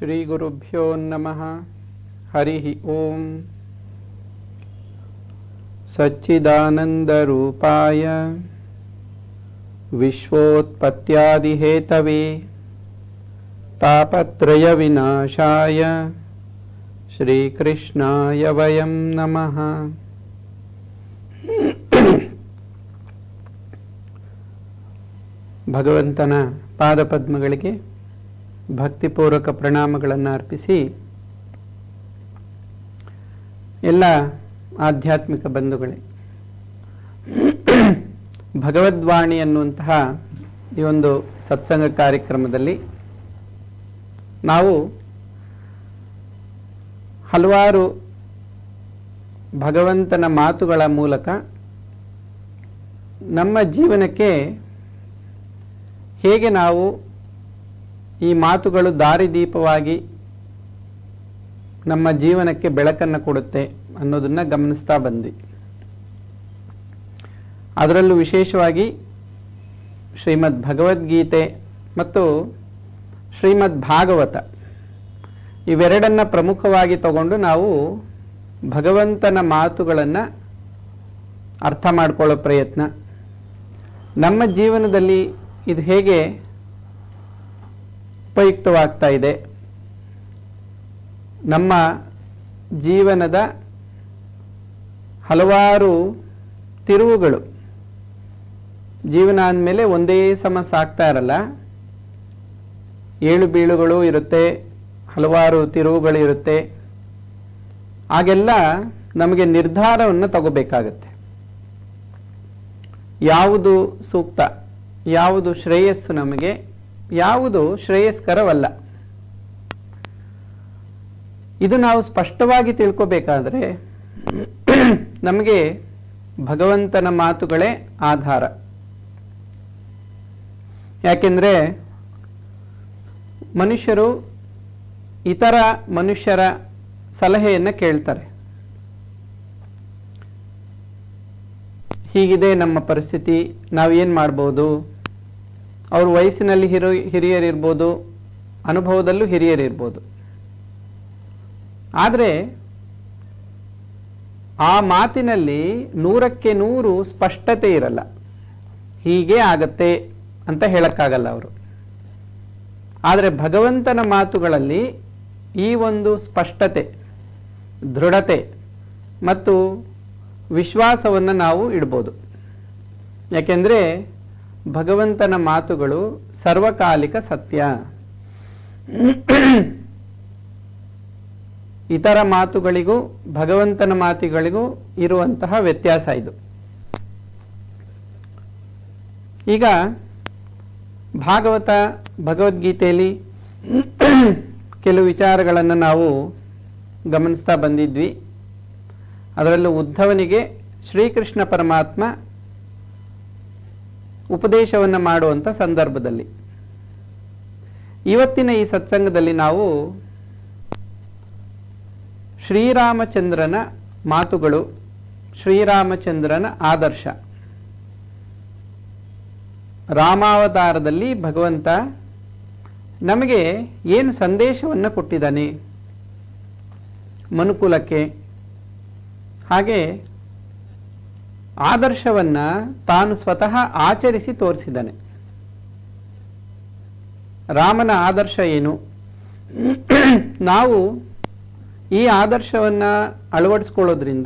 श्रीगुरुभ्यो नमः हरिः ॐ सच्चिदानन्दरूपाय विश्वोत्पत्त्यादिहेतवे तापत्रयविनाशाय श्रीकृष्णाय वयं नमः ಭಗವಂತನ ಪಾದಪದ್ಮಗಳಿಗೆ ಭಕ್ತಿಪೂರ್ವಕ ಪ್ರಣಾಮಗಳನ್ನು ಅರ್ಪಿಸಿ ಎಲ್ಲ ಆಧ್ಯಾತ್ಮಿಕ ಬಂಧುಗಳೇ ಭಗವದ್ವಾಣಿ ಅನ್ನುವಂತಹ ಈ ಒಂದು ಸತ್ಸಂಗ ಕಾರ್ಯಕ್ರಮದಲ್ಲಿ ನಾವು ಹಲವಾರು ಭಗವಂತನ ಮಾತುಗಳ ಮೂಲಕ ನಮ್ಮ ಜೀವನಕ್ಕೆ ಹೇಗೆ ನಾವು ಈ ಮಾತುಗಳು ದಾರಿದೀಪವಾಗಿ ನಮ್ಮ ಜೀವನಕ್ಕೆ ಬೆಳಕನ್ನು ಕೊಡುತ್ತೆ ಅನ್ನೋದನ್ನು ಗಮನಿಸ್ತಾ ಬಂದ್ವಿ ಅದರಲ್ಲೂ ವಿಶೇಷವಾಗಿ ಶ್ರೀಮದ್ ಭಗವದ್ಗೀತೆ ಮತ್ತು ಶ್ರೀಮದ್ ಭಾಗವತ ಇವೆರಡನ್ನ ಪ್ರಮುಖವಾಗಿ ತಗೊಂಡು ನಾವು ಭಗವಂತನ ಮಾತುಗಳನ್ನು ಅರ್ಥ ಮಾಡಿಕೊಳ್ಳೋ ಪ್ರಯತ್ನ ನಮ್ಮ ಜೀವನದಲ್ಲಿ ಇದು ಹೇಗೆ ಉಪಯುಕ್ತವಾಗ್ತಾ ಇದೆ ನಮ್ಮ ಜೀವನದ ಹಲವಾರು ತಿರುವುಗಳು ಜೀವನ ಅಂದಮೇಲೆ ಒಂದೇ ಸಮ ಸಾಗ್ತಾ ಇರಲ್ಲ ಏಳು ಬೀಳುಗಳು ಇರುತ್ತೆ ಹಲವಾರು ತಿರುವುಗಳು ಇರುತ್ತೆ ಆಗೆಲ್ಲ ನಮಗೆ ನಿರ್ಧಾರವನ್ನು ತಗೋಬೇಕಾಗತ್ತೆ ಯಾವುದು ಸೂಕ್ತ ಯಾವುದು ಶ್ರೇಯಸ್ಸು ನಮಗೆ ಯಾವುದು ಶ್ರೇಯಸ್ಕರವಲ್ಲ ಇದು ನಾವು ಸ್ಪಷ್ಟವಾಗಿ ತಿಳ್ಕೋಬೇಕಾದ್ರೆ ನಮಗೆ ಭಗವಂತನ ಮಾತುಗಳೇ ಆಧಾರ ಯಾಕೆಂದರೆ ಮನುಷ್ಯರು ಇತರ ಮನುಷ್ಯರ ಸಲಹೆಯನ್ನು ಕೇಳ್ತಾರೆ ಹೀಗಿದೆ ನಮ್ಮ ಪರಿಸ್ಥಿತಿ ನಾವೇನು ಮಾಡ್ಬೋದು ಅವ್ರ ವಯಸ್ಸಿನಲ್ಲಿ ಹಿರೋ ಹಿರಿಯರಿರ್ಬೋದು ಅನುಭವದಲ್ಲೂ ಹಿರಿಯರಿರ್ಬೋದು ಆದರೆ ಆ ಮಾತಿನಲ್ಲಿ ನೂರಕ್ಕೆ ನೂರು ಸ್ಪಷ್ಟತೆ ಇರಲ್ಲ ಹೀಗೆ ಆಗತ್ತೆ ಅಂತ ಹೇಳಕ್ಕಾಗಲ್ಲ ಅವರು ಆದರೆ ಭಗವಂತನ ಮಾತುಗಳಲ್ಲಿ ಈ ಒಂದು ಸ್ಪಷ್ಟತೆ ದೃಢತೆ ಮತ್ತು ವಿಶ್ವಾಸವನ್ನು ನಾವು ಇಡ್ಬೋದು ಯಾಕೆಂದರೆ ಭಗವಂತನ ಮಾತುಗಳು ಸರ್ವಕಾಲಿಕ ಸತ್ಯ ಇತರ ಮಾತುಗಳಿಗೂ ಭಗವಂತನ ಮಾತುಗಳಿಗೂ ಇರುವಂತಹ ವ್ಯತ್ಯಾಸ ಇದು ಈಗ ಭಾಗವತ ಭಗವದ್ಗೀತೆಯಲ್ಲಿ ಕೆಲವು ವಿಚಾರಗಳನ್ನು ನಾವು ಗಮನಿಸ್ತಾ ಬಂದಿದ್ವಿ ಅದರಲ್ಲೂ ಉದ್ಧವನಿಗೆ ಶ್ರೀಕೃಷ್ಣ ಪರಮಾತ್ಮ ಉಪದೇಶವನ್ನು ಮಾಡುವಂಥ ಸಂದರ್ಭದಲ್ಲಿ ಇವತ್ತಿನ ಈ ಸತ್ಸಂಗದಲ್ಲಿ ನಾವು ಶ್ರೀರಾಮಚಂದ್ರನ ಮಾತುಗಳು ಶ್ರೀರಾಮಚಂದ್ರನ ಆದರ್ಶ ರಾಮಾವತಾರದಲ್ಲಿ ಭಗವಂತ ನಮಗೆ ಏನು ಸಂದೇಶವನ್ನು ಕೊಟ್ಟಿದ್ದಾನೆ ಮನುಕುಲಕ್ಕೆ ಹಾಗೆ ಆದರ್ಶವನ್ನು ತಾನು ಸ್ವತಃ ಆಚರಿಸಿ ತೋರಿಸಿದ್ದಾನೆ ರಾಮನ ಆದರ್ಶ ಏನು ನಾವು ಈ ಆದರ್ಶವನ್ನು ಅಳವಡಿಸ್ಕೊಳ್ಳೋದ್ರಿಂದ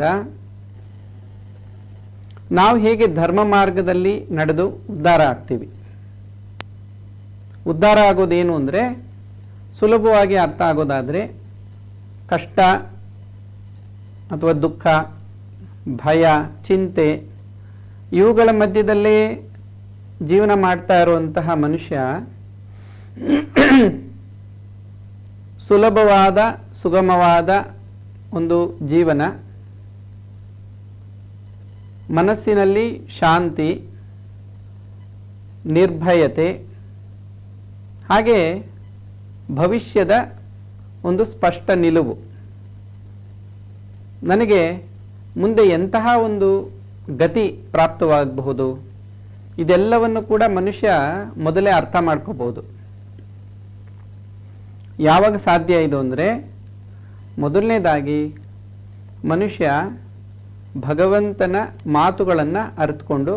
ನಾವು ಹೇಗೆ ಧರ್ಮ ಮಾರ್ಗದಲ್ಲಿ ನಡೆದು ಉದ್ಧಾರ ಆಗ್ತೀವಿ ಉದ್ಧಾರ ಆಗೋದೇನು ಅಂದರೆ ಸುಲಭವಾಗಿ ಅರ್ಥ ಆಗೋದಾದರೆ ಕಷ್ಟ ಅಥವಾ ದುಃಖ ಭಯ ಚಿಂತೆ ಇವುಗಳ ಮಧ್ಯದಲ್ಲೇ ಜೀವನ ಮಾಡ್ತಾ ಇರುವಂತಹ ಮನುಷ್ಯ ಸುಲಭವಾದ ಸುಗಮವಾದ ಒಂದು ಜೀವನ ಮನಸ್ಸಿನಲ್ಲಿ ಶಾಂತಿ ನಿರ್ಭಯತೆ ಹಾಗೆ ಭವಿಷ್ಯದ ಒಂದು ಸ್ಪಷ್ಟ ನಿಲುವು ನನಗೆ ಮುಂದೆ ಎಂತಹ ಒಂದು ಗತಿ ಪ್ರಾಪ್ತವಾಗಬಹುದು ಇದೆಲ್ಲವನ್ನು ಕೂಡ ಮನುಷ್ಯ ಮೊದಲೇ ಅರ್ಥ ಮಾಡ್ಕೋಬಹುದು ಯಾವಾಗ ಸಾಧ್ಯ ಇದು ಅಂದರೆ ಮೊದಲನೇದಾಗಿ ಮನುಷ್ಯ ಭಗವಂತನ ಮಾತುಗಳನ್ನು ಅರಿತುಕೊಂಡು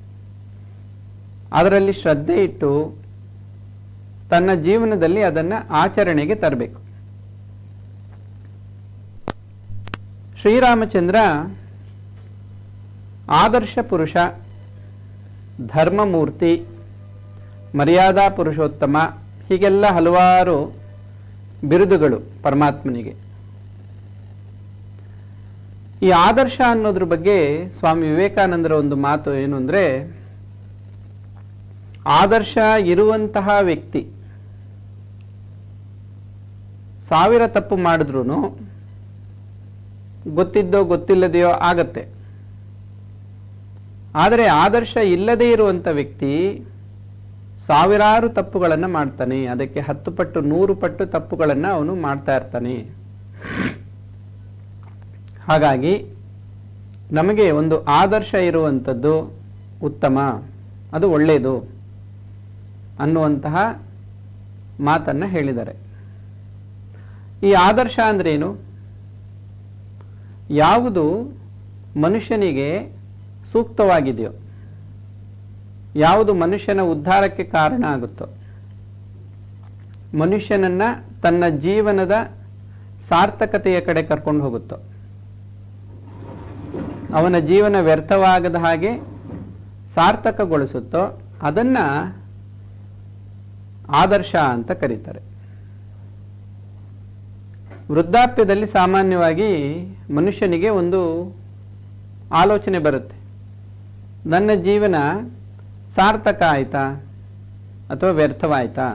ಅದರಲ್ಲಿ ಶ್ರದ್ಧೆ ಇಟ್ಟು ತನ್ನ ಜೀವನದಲ್ಲಿ ಅದನ್ನು ಆಚರಣೆಗೆ ತರಬೇಕು ಶ್ರೀರಾಮಚಂದ್ರ ಆದರ್ಶ ಪುರುಷ ಧರ್ಮಮೂರ್ತಿ ಮರ್ಯಾದಾ ಪುರುಷೋತ್ತಮ ಹೀಗೆಲ್ಲ ಹಲವಾರು ಬಿರುದುಗಳು ಪರಮಾತ್ಮನಿಗೆ ಈ ಆದರ್ಶ ಅನ್ನೋದ್ರ ಬಗ್ಗೆ ಸ್ವಾಮಿ ವಿವೇಕಾನಂದರ ಒಂದು ಮಾತು ಏನು ಅಂದರೆ ಆದರ್ಶ ಇರುವಂತಹ ವ್ಯಕ್ತಿ ಸಾವಿರ ತಪ್ಪು ಮಾಡಿದ್ರೂ ಗೊತ್ತಿದ್ದೋ ಗೊತ್ತಿಲ್ಲದೆಯೋ ಆಗತ್ತೆ ಆದರೆ ಆದರ್ಶ ಇಲ್ಲದೇ ಇರುವಂಥ ವ್ಯಕ್ತಿ ಸಾವಿರಾರು ತಪ್ಪುಗಳನ್ನು ಮಾಡ್ತಾನೆ ಅದಕ್ಕೆ ಹತ್ತು ಪಟ್ಟು ನೂರು ಪಟ್ಟು ತಪ್ಪುಗಳನ್ನು ಅವನು ಮಾಡ್ತಾ ಇರ್ತಾನೆ ಹಾಗಾಗಿ ನಮಗೆ ಒಂದು ಆದರ್ಶ ಇರುವಂಥದ್ದು ಉತ್ತಮ ಅದು ಒಳ್ಳೆಯದು ಅನ್ನುವಂತಹ ಮಾತನ್ನು ಹೇಳಿದ್ದಾರೆ ಈ ಆದರ್ಶ ಅಂದ್ರೇನು ಯಾವುದು ಮನುಷ್ಯನಿಗೆ ಸೂಕ್ತವಾಗಿದೆಯೋ ಯಾವುದು ಮನುಷ್ಯನ ಉದ್ಧಾರಕ್ಕೆ ಕಾರಣ ಆಗುತ್ತೋ ಮನುಷ್ಯನನ್ನ ತನ್ನ ಜೀವನದ ಸಾರ್ಥಕತೆಯ ಕಡೆ ಕರ್ಕೊಂಡು ಹೋಗುತ್ತೋ ಅವನ ಜೀವನ ವ್ಯರ್ಥವಾಗದ ಹಾಗೆ ಸಾರ್ಥಕಗೊಳಿಸುತ್ತೋ ಅದನ್ನ ಆದರ್ಶ ಅಂತ ಕರೀತಾರೆ ವೃದ್ಧಾಪ್ಯದಲ್ಲಿ ಸಾಮಾನ್ಯವಾಗಿ ಮನುಷ್ಯನಿಗೆ ಒಂದು ಆಲೋಚನೆ ಬರುತ್ತೆ ನನ್ನ ಜೀವನ ಸಾರ್ಥಕ ಆಯ್ತಾ ಅಥವಾ ವ್ಯರ್ಥವಾಯ್ತಾ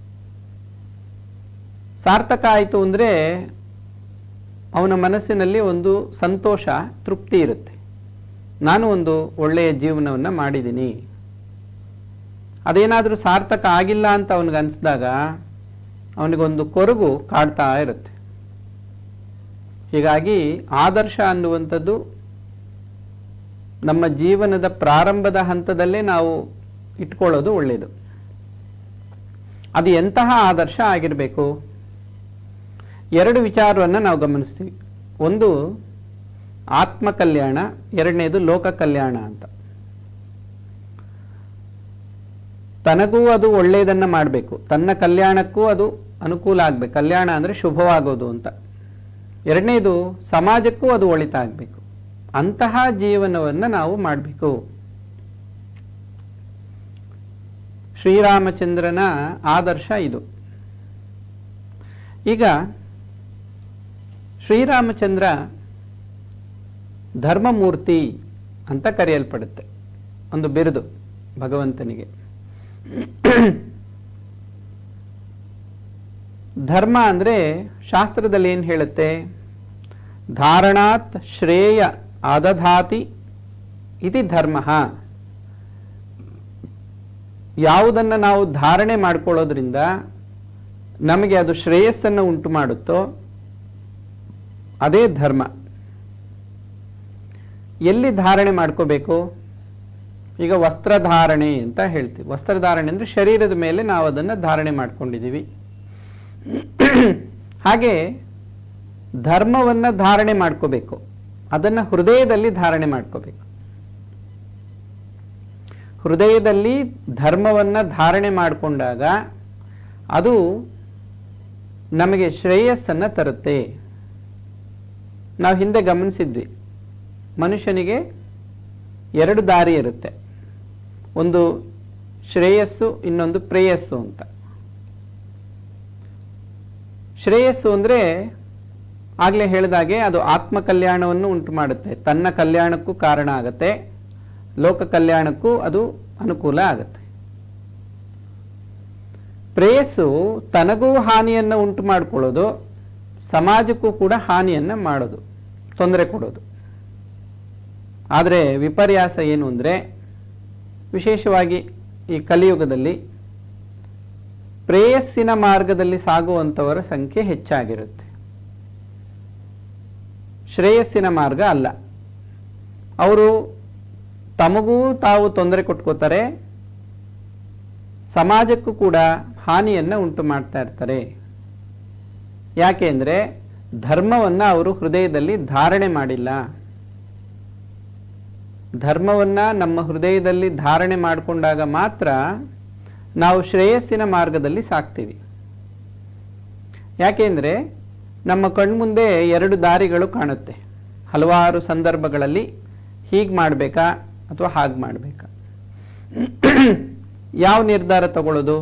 ಸಾರ್ಥಕ ಆಯಿತು ಅಂದರೆ ಅವನ ಮನಸ್ಸಿನಲ್ಲಿ ಒಂದು ಸಂತೋಷ ತೃಪ್ತಿ ಇರುತ್ತೆ ನಾನು ಒಂದು ಒಳ್ಳೆಯ ಜೀವನವನ್ನು ಮಾಡಿದ್ದೀನಿ ಅದೇನಾದರೂ ಸಾರ್ಥಕ ಆಗಿಲ್ಲ ಅಂತ ಅವನಿಗೆ ಅನಿಸಿದಾಗ ಅವನಿಗೊಂದು ಕೊರಗು ಕಾಡ್ತಾ ಇರುತ್ತೆ ಹೀಗಾಗಿ ಆದರ್ಶ ಅನ್ನುವಂಥದ್ದು ನಮ್ಮ ಜೀವನದ ಪ್ರಾರಂಭದ ಹಂತದಲ್ಲೇ ನಾವು ಇಟ್ಕೊಳ್ಳೋದು ಒಳ್ಳೆಯದು ಅದು ಎಂತಹ ಆದರ್ಶ ಆಗಿರಬೇಕು ಎರಡು ವಿಚಾರವನ್ನು ನಾವು ಗಮನಿಸ್ತೀವಿ ಒಂದು ಆತ್ಮ ಕಲ್ಯಾಣ ಎರಡನೇದು ಲೋಕ ಕಲ್ಯಾಣ ಅಂತ ತನಗೂ ಅದು ಒಳ್ಳೆಯದನ್ನು ಮಾಡಬೇಕು ತನ್ನ ಕಲ್ಯಾಣಕ್ಕೂ ಅದು ಅನುಕೂಲ ಆಗಬೇಕು ಕಲ್ಯಾಣ ಅಂದರೆ ಶುಭವಾಗೋದು ಅಂತ ಎರಡನೇದು ಸಮಾಜಕ್ಕೂ ಅದು ಒಳಿತಾಗಬೇಕು ಅಂತಹ ಜೀವನವನ್ನು ನಾವು ಮಾಡಬೇಕು ಶ್ರೀರಾಮಚಂದ್ರನ ಆದರ್ಶ ಇದು ಈಗ ಶ್ರೀರಾಮಚಂದ್ರ ಧರ್ಮಮೂರ್ತಿ ಅಂತ ಕರೆಯಲ್ಪಡುತ್ತೆ ಒಂದು ಬಿರುದು ಭಗವಂತನಿಗೆ ಧರ್ಮ ಅಂದರೆ ಶಾಸ್ತ್ರದಲ್ಲಿ ಏನು ಹೇಳುತ್ತೆ ಧಾರಣಾತ್ ಶ್ರೇಯ ಆದಧಾತಿ ಇತಿ ಧರ್ಮ ಯಾವುದನ್ನು ನಾವು ಧಾರಣೆ ಮಾಡ್ಕೊಳ್ಳೋದ್ರಿಂದ ನಮಗೆ ಅದು ಶ್ರೇಯಸ್ಸನ್ನು ಉಂಟು ಮಾಡುತ್ತೋ ಅದೇ ಧರ್ಮ ಎಲ್ಲಿ ಧಾರಣೆ ಮಾಡ್ಕೋಬೇಕು ಈಗ ವಸ್ತ್ರಧಾರಣೆ ಅಂತ ಹೇಳ್ತೀವಿ ವಸ್ತ್ರಧಾರಣೆ ಅಂದರೆ ಶರೀರದ ಮೇಲೆ ನಾವು ಅದನ್ನು ಧಾರಣೆ ಮಾಡ್ಕೊಂಡಿದ್ದೀವಿ ಹಾಗೆ ಧರ್ಮವನ್ನು ಧಾರಣೆ ಮಾಡ್ಕೋಬೇಕು ಅದನ್ನು ಹೃದಯದಲ್ಲಿ ಧಾರಣೆ ಮಾಡ್ಕೋಬೇಕು ಹೃದಯದಲ್ಲಿ ಧರ್ಮವನ್ನು ಧಾರಣೆ ಮಾಡಿಕೊಂಡಾಗ ಅದು ನಮಗೆ ಶ್ರೇಯಸ್ಸನ್ನು ತರುತ್ತೆ ನಾವು ಹಿಂದೆ ಗಮನಿಸಿದ್ವಿ ಮನುಷ್ಯನಿಗೆ ಎರಡು ದಾರಿ ಇರುತ್ತೆ ಒಂದು ಶ್ರೇಯಸ್ಸು ಇನ್ನೊಂದು ಪ್ರೇಯಸ್ಸು ಅಂತ ಶ್ರೇಯಸ್ಸು ಅಂದರೆ ಆಗಲೇ ಹೇಳಿದಾಗೆ ಅದು ಆತ್ಮ ಕಲ್ಯಾಣವನ್ನು ಉಂಟು ಮಾಡುತ್ತೆ ತನ್ನ ಕಲ್ಯಾಣಕ್ಕೂ ಕಾರಣ ಆಗುತ್ತೆ ಲೋಕ ಕಲ್ಯಾಣಕ್ಕೂ ಅದು ಅನುಕೂಲ ಆಗುತ್ತೆ ಪ್ರೇಯಸ್ಸು ತನಗೂ ಹಾನಿಯನ್ನು ಉಂಟು ಮಾಡಿಕೊಳ್ಳೋದು ಸಮಾಜಕ್ಕೂ ಕೂಡ ಹಾನಿಯನ್ನು ಮಾಡೋದು ತೊಂದರೆ ಕೊಡೋದು ಆದರೆ ವಿಪರ್ಯಾಸ ಏನು ಅಂದರೆ ವಿಶೇಷವಾಗಿ ಈ ಕಲಿಯುಗದಲ್ಲಿ ಪ್ರೇಯಸ್ಸಿನ ಮಾರ್ಗದಲ್ಲಿ ಸಾಗುವಂಥವರ ಸಂಖ್ಯೆ ಹೆಚ್ಚಾಗಿರುತ್ತೆ ಶ್ರೇಯಸ್ಸಿನ ಮಾರ್ಗ ಅಲ್ಲ ಅವರು ತಮಗೂ ತಾವು ತೊಂದರೆ ಕೊಟ್ಕೋತಾರೆ ಸಮಾಜಕ್ಕೂ ಕೂಡ ಹಾನಿಯನ್ನು ಉಂಟು ಮಾಡ್ತಾ ಇರ್ತಾರೆ ಯಾಕೆ ಅಂದರೆ ಧರ್ಮವನ್ನು ಅವರು ಹೃದಯದಲ್ಲಿ ಧಾರಣೆ ಮಾಡಿಲ್ಲ ಧರ್ಮವನ್ನ ನಮ್ಮ ಹೃದಯದಲ್ಲಿ ಧಾರಣೆ ಮಾಡಿಕೊಂಡಾಗ ಮಾತ್ರ ನಾವು ಶ್ರೇಯಸ್ಸಿನ ಮಾರ್ಗದಲ್ಲಿ ಸಾಕ್ತೀವಿ ಯಾಕೆಂದರೆ ನಮ್ಮ ಕಣ್ಮುಂದೆ ಎರಡು ದಾರಿಗಳು ಕಾಣುತ್ತೆ ಹಲವಾರು ಸಂದರ್ಭಗಳಲ್ಲಿ ಹೀಗೆ ಮಾಡಬೇಕಾ ಅಥವಾ ಹಾಗೆ ಮಾಡಬೇಕಾ ಯಾವ ನಿರ್ಧಾರ ತಗೊಳ್ಳೋದು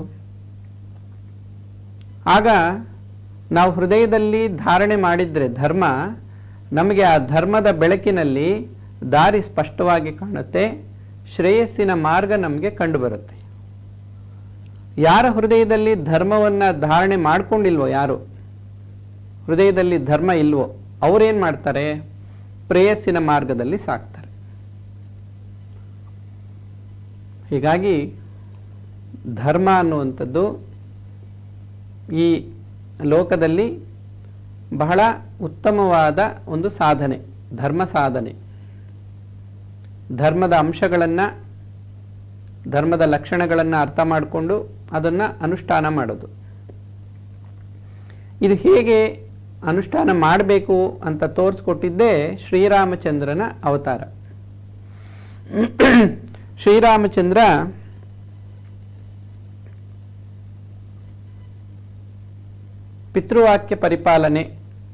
ಆಗ ನಾವು ಹೃದಯದಲ್ಲಿ ಧಾರಣೆ ಮಾಡಿದ್ರೆ ಧರ್ಮ ನಮಗೆ ಆ ಧರ್ಮದ ಬೆಳಕಿನಲ್ಲಿ ದಾರಿ ಸ್ಪಷ್ಟವಾಗಿ ಕಾಣುತ್ತೆ ಶ್ರೇಯಸ್ಸಿನ ಮಾರ್ಗ ನಮಗೆ ಕಂಡುಬರುತ್ತೆ ಯಾರ ಹೃದಯದಲ್ಲಿ ಧರ್ಮವನ್ನು ಧಾರಣೆ ಮಾಡ್ಕೊಂಡಿಲ್ವೋ ಯಾರು ಹೃದಯದಲ್ಲಿ ಧರ್ಮ ಇಲ್ವೋ ಅವರೇನು ಮಾಡ್ತಾರೆ ಪ್ರೇಯಸ್ಸಿನ ಮಾರ್ಗದಲ್ಲಿ ಸಾಕ್ತಾರೆ ಹೀಗಾಗಿ ಧರ್ಮ ಅನ್ನುವಂಥದ್ದು ಈ ಲೋಕದಲ್ಲಿ ಬಹಳ ಉತ್ತಮವಾದ ಒಂದು ಸಾಧನೆ ಧರ್ಮ ಸಾಧನೆ ಧರ್ಮದ ಅಂಶಗಳನ್ನು ಧರ್ಮದ ಲಕ್ಷಣಗಳನ್ನು ಅರ್ಥ ಮಾಡಿಕೊಂಡು ಅದನ್ನು ಅನುಷ್ಠಾನ ಮಾಡೋದು ಇದು ಹೇಗೆ ಅನುಷ್ಠಾನ ಮಾಡಬೇಕು ಅಂತ ತೋರಿಸ್ಕೊಟ್ಟಿದ್ದೇ ಶ್ರೀರಾಮಚಂದ್ರನ ಅವತಾರ ಶ್ರೀರಾಮಚಂದ್ರ ಪಿತೃವಾಕ್ಯ ಪರಿಪಾಲನೆ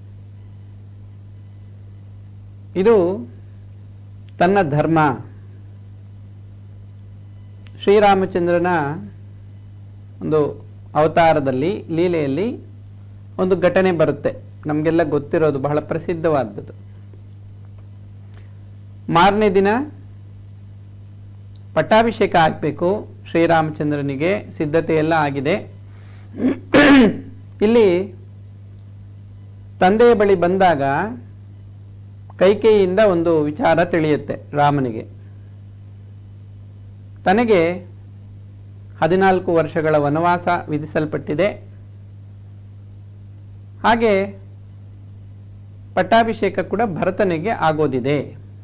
ಇದು ತನ್ನ ಧರ್ಮ ಶ್ರೀರಾಮಚಂದ್ರನ ಒಂದು ಅವತಾರದಲ್ಲಿ ಲೀಲೆಯಲ್ಲಿ ಒಂದು ಘಟನೆ ಬರುತ್ತೆ ನಮಗೆಲ್ಲ ಗೊತ್ತಿರೋದು ಬಹಳ ಪ್ರಸಿದ್ಧವಾದದ್ದು ಮಾರನೇ ದಿನ ಪಟ್ಟಾಭಿಷೇಕ ಆಗಬೇಕು ಶ್ರೀರಾಮಚಂದ್ರನಿಗೆ ಸಿದ್ಧತೆ ಎಲ್ಲ ಆಗಿದೆ ಇಲ್ಲಿ ತಂದೆಯ ಬಳಿ ಬಂದಾಗ ಕೈಕೇಯಿಯಿಂದ ಒಂದು ವಿಚಾರ ತಿಳಿಯುತ್ತೆ ರಾಮನಿಗೆ ತನಗೆ ಹದಿನಾಲ್ಕು ವರ್ಷಗಳ ವನವಾಸ ವಿಧಿಸಲ್ಪಟ್ಟಿದೆ ಹಾಗೆ ಪಟ್ಟಾಭಿಷೇಕ ಕೂಡ ಭರತನಿಗೆ ಆಗೋದಿದೆ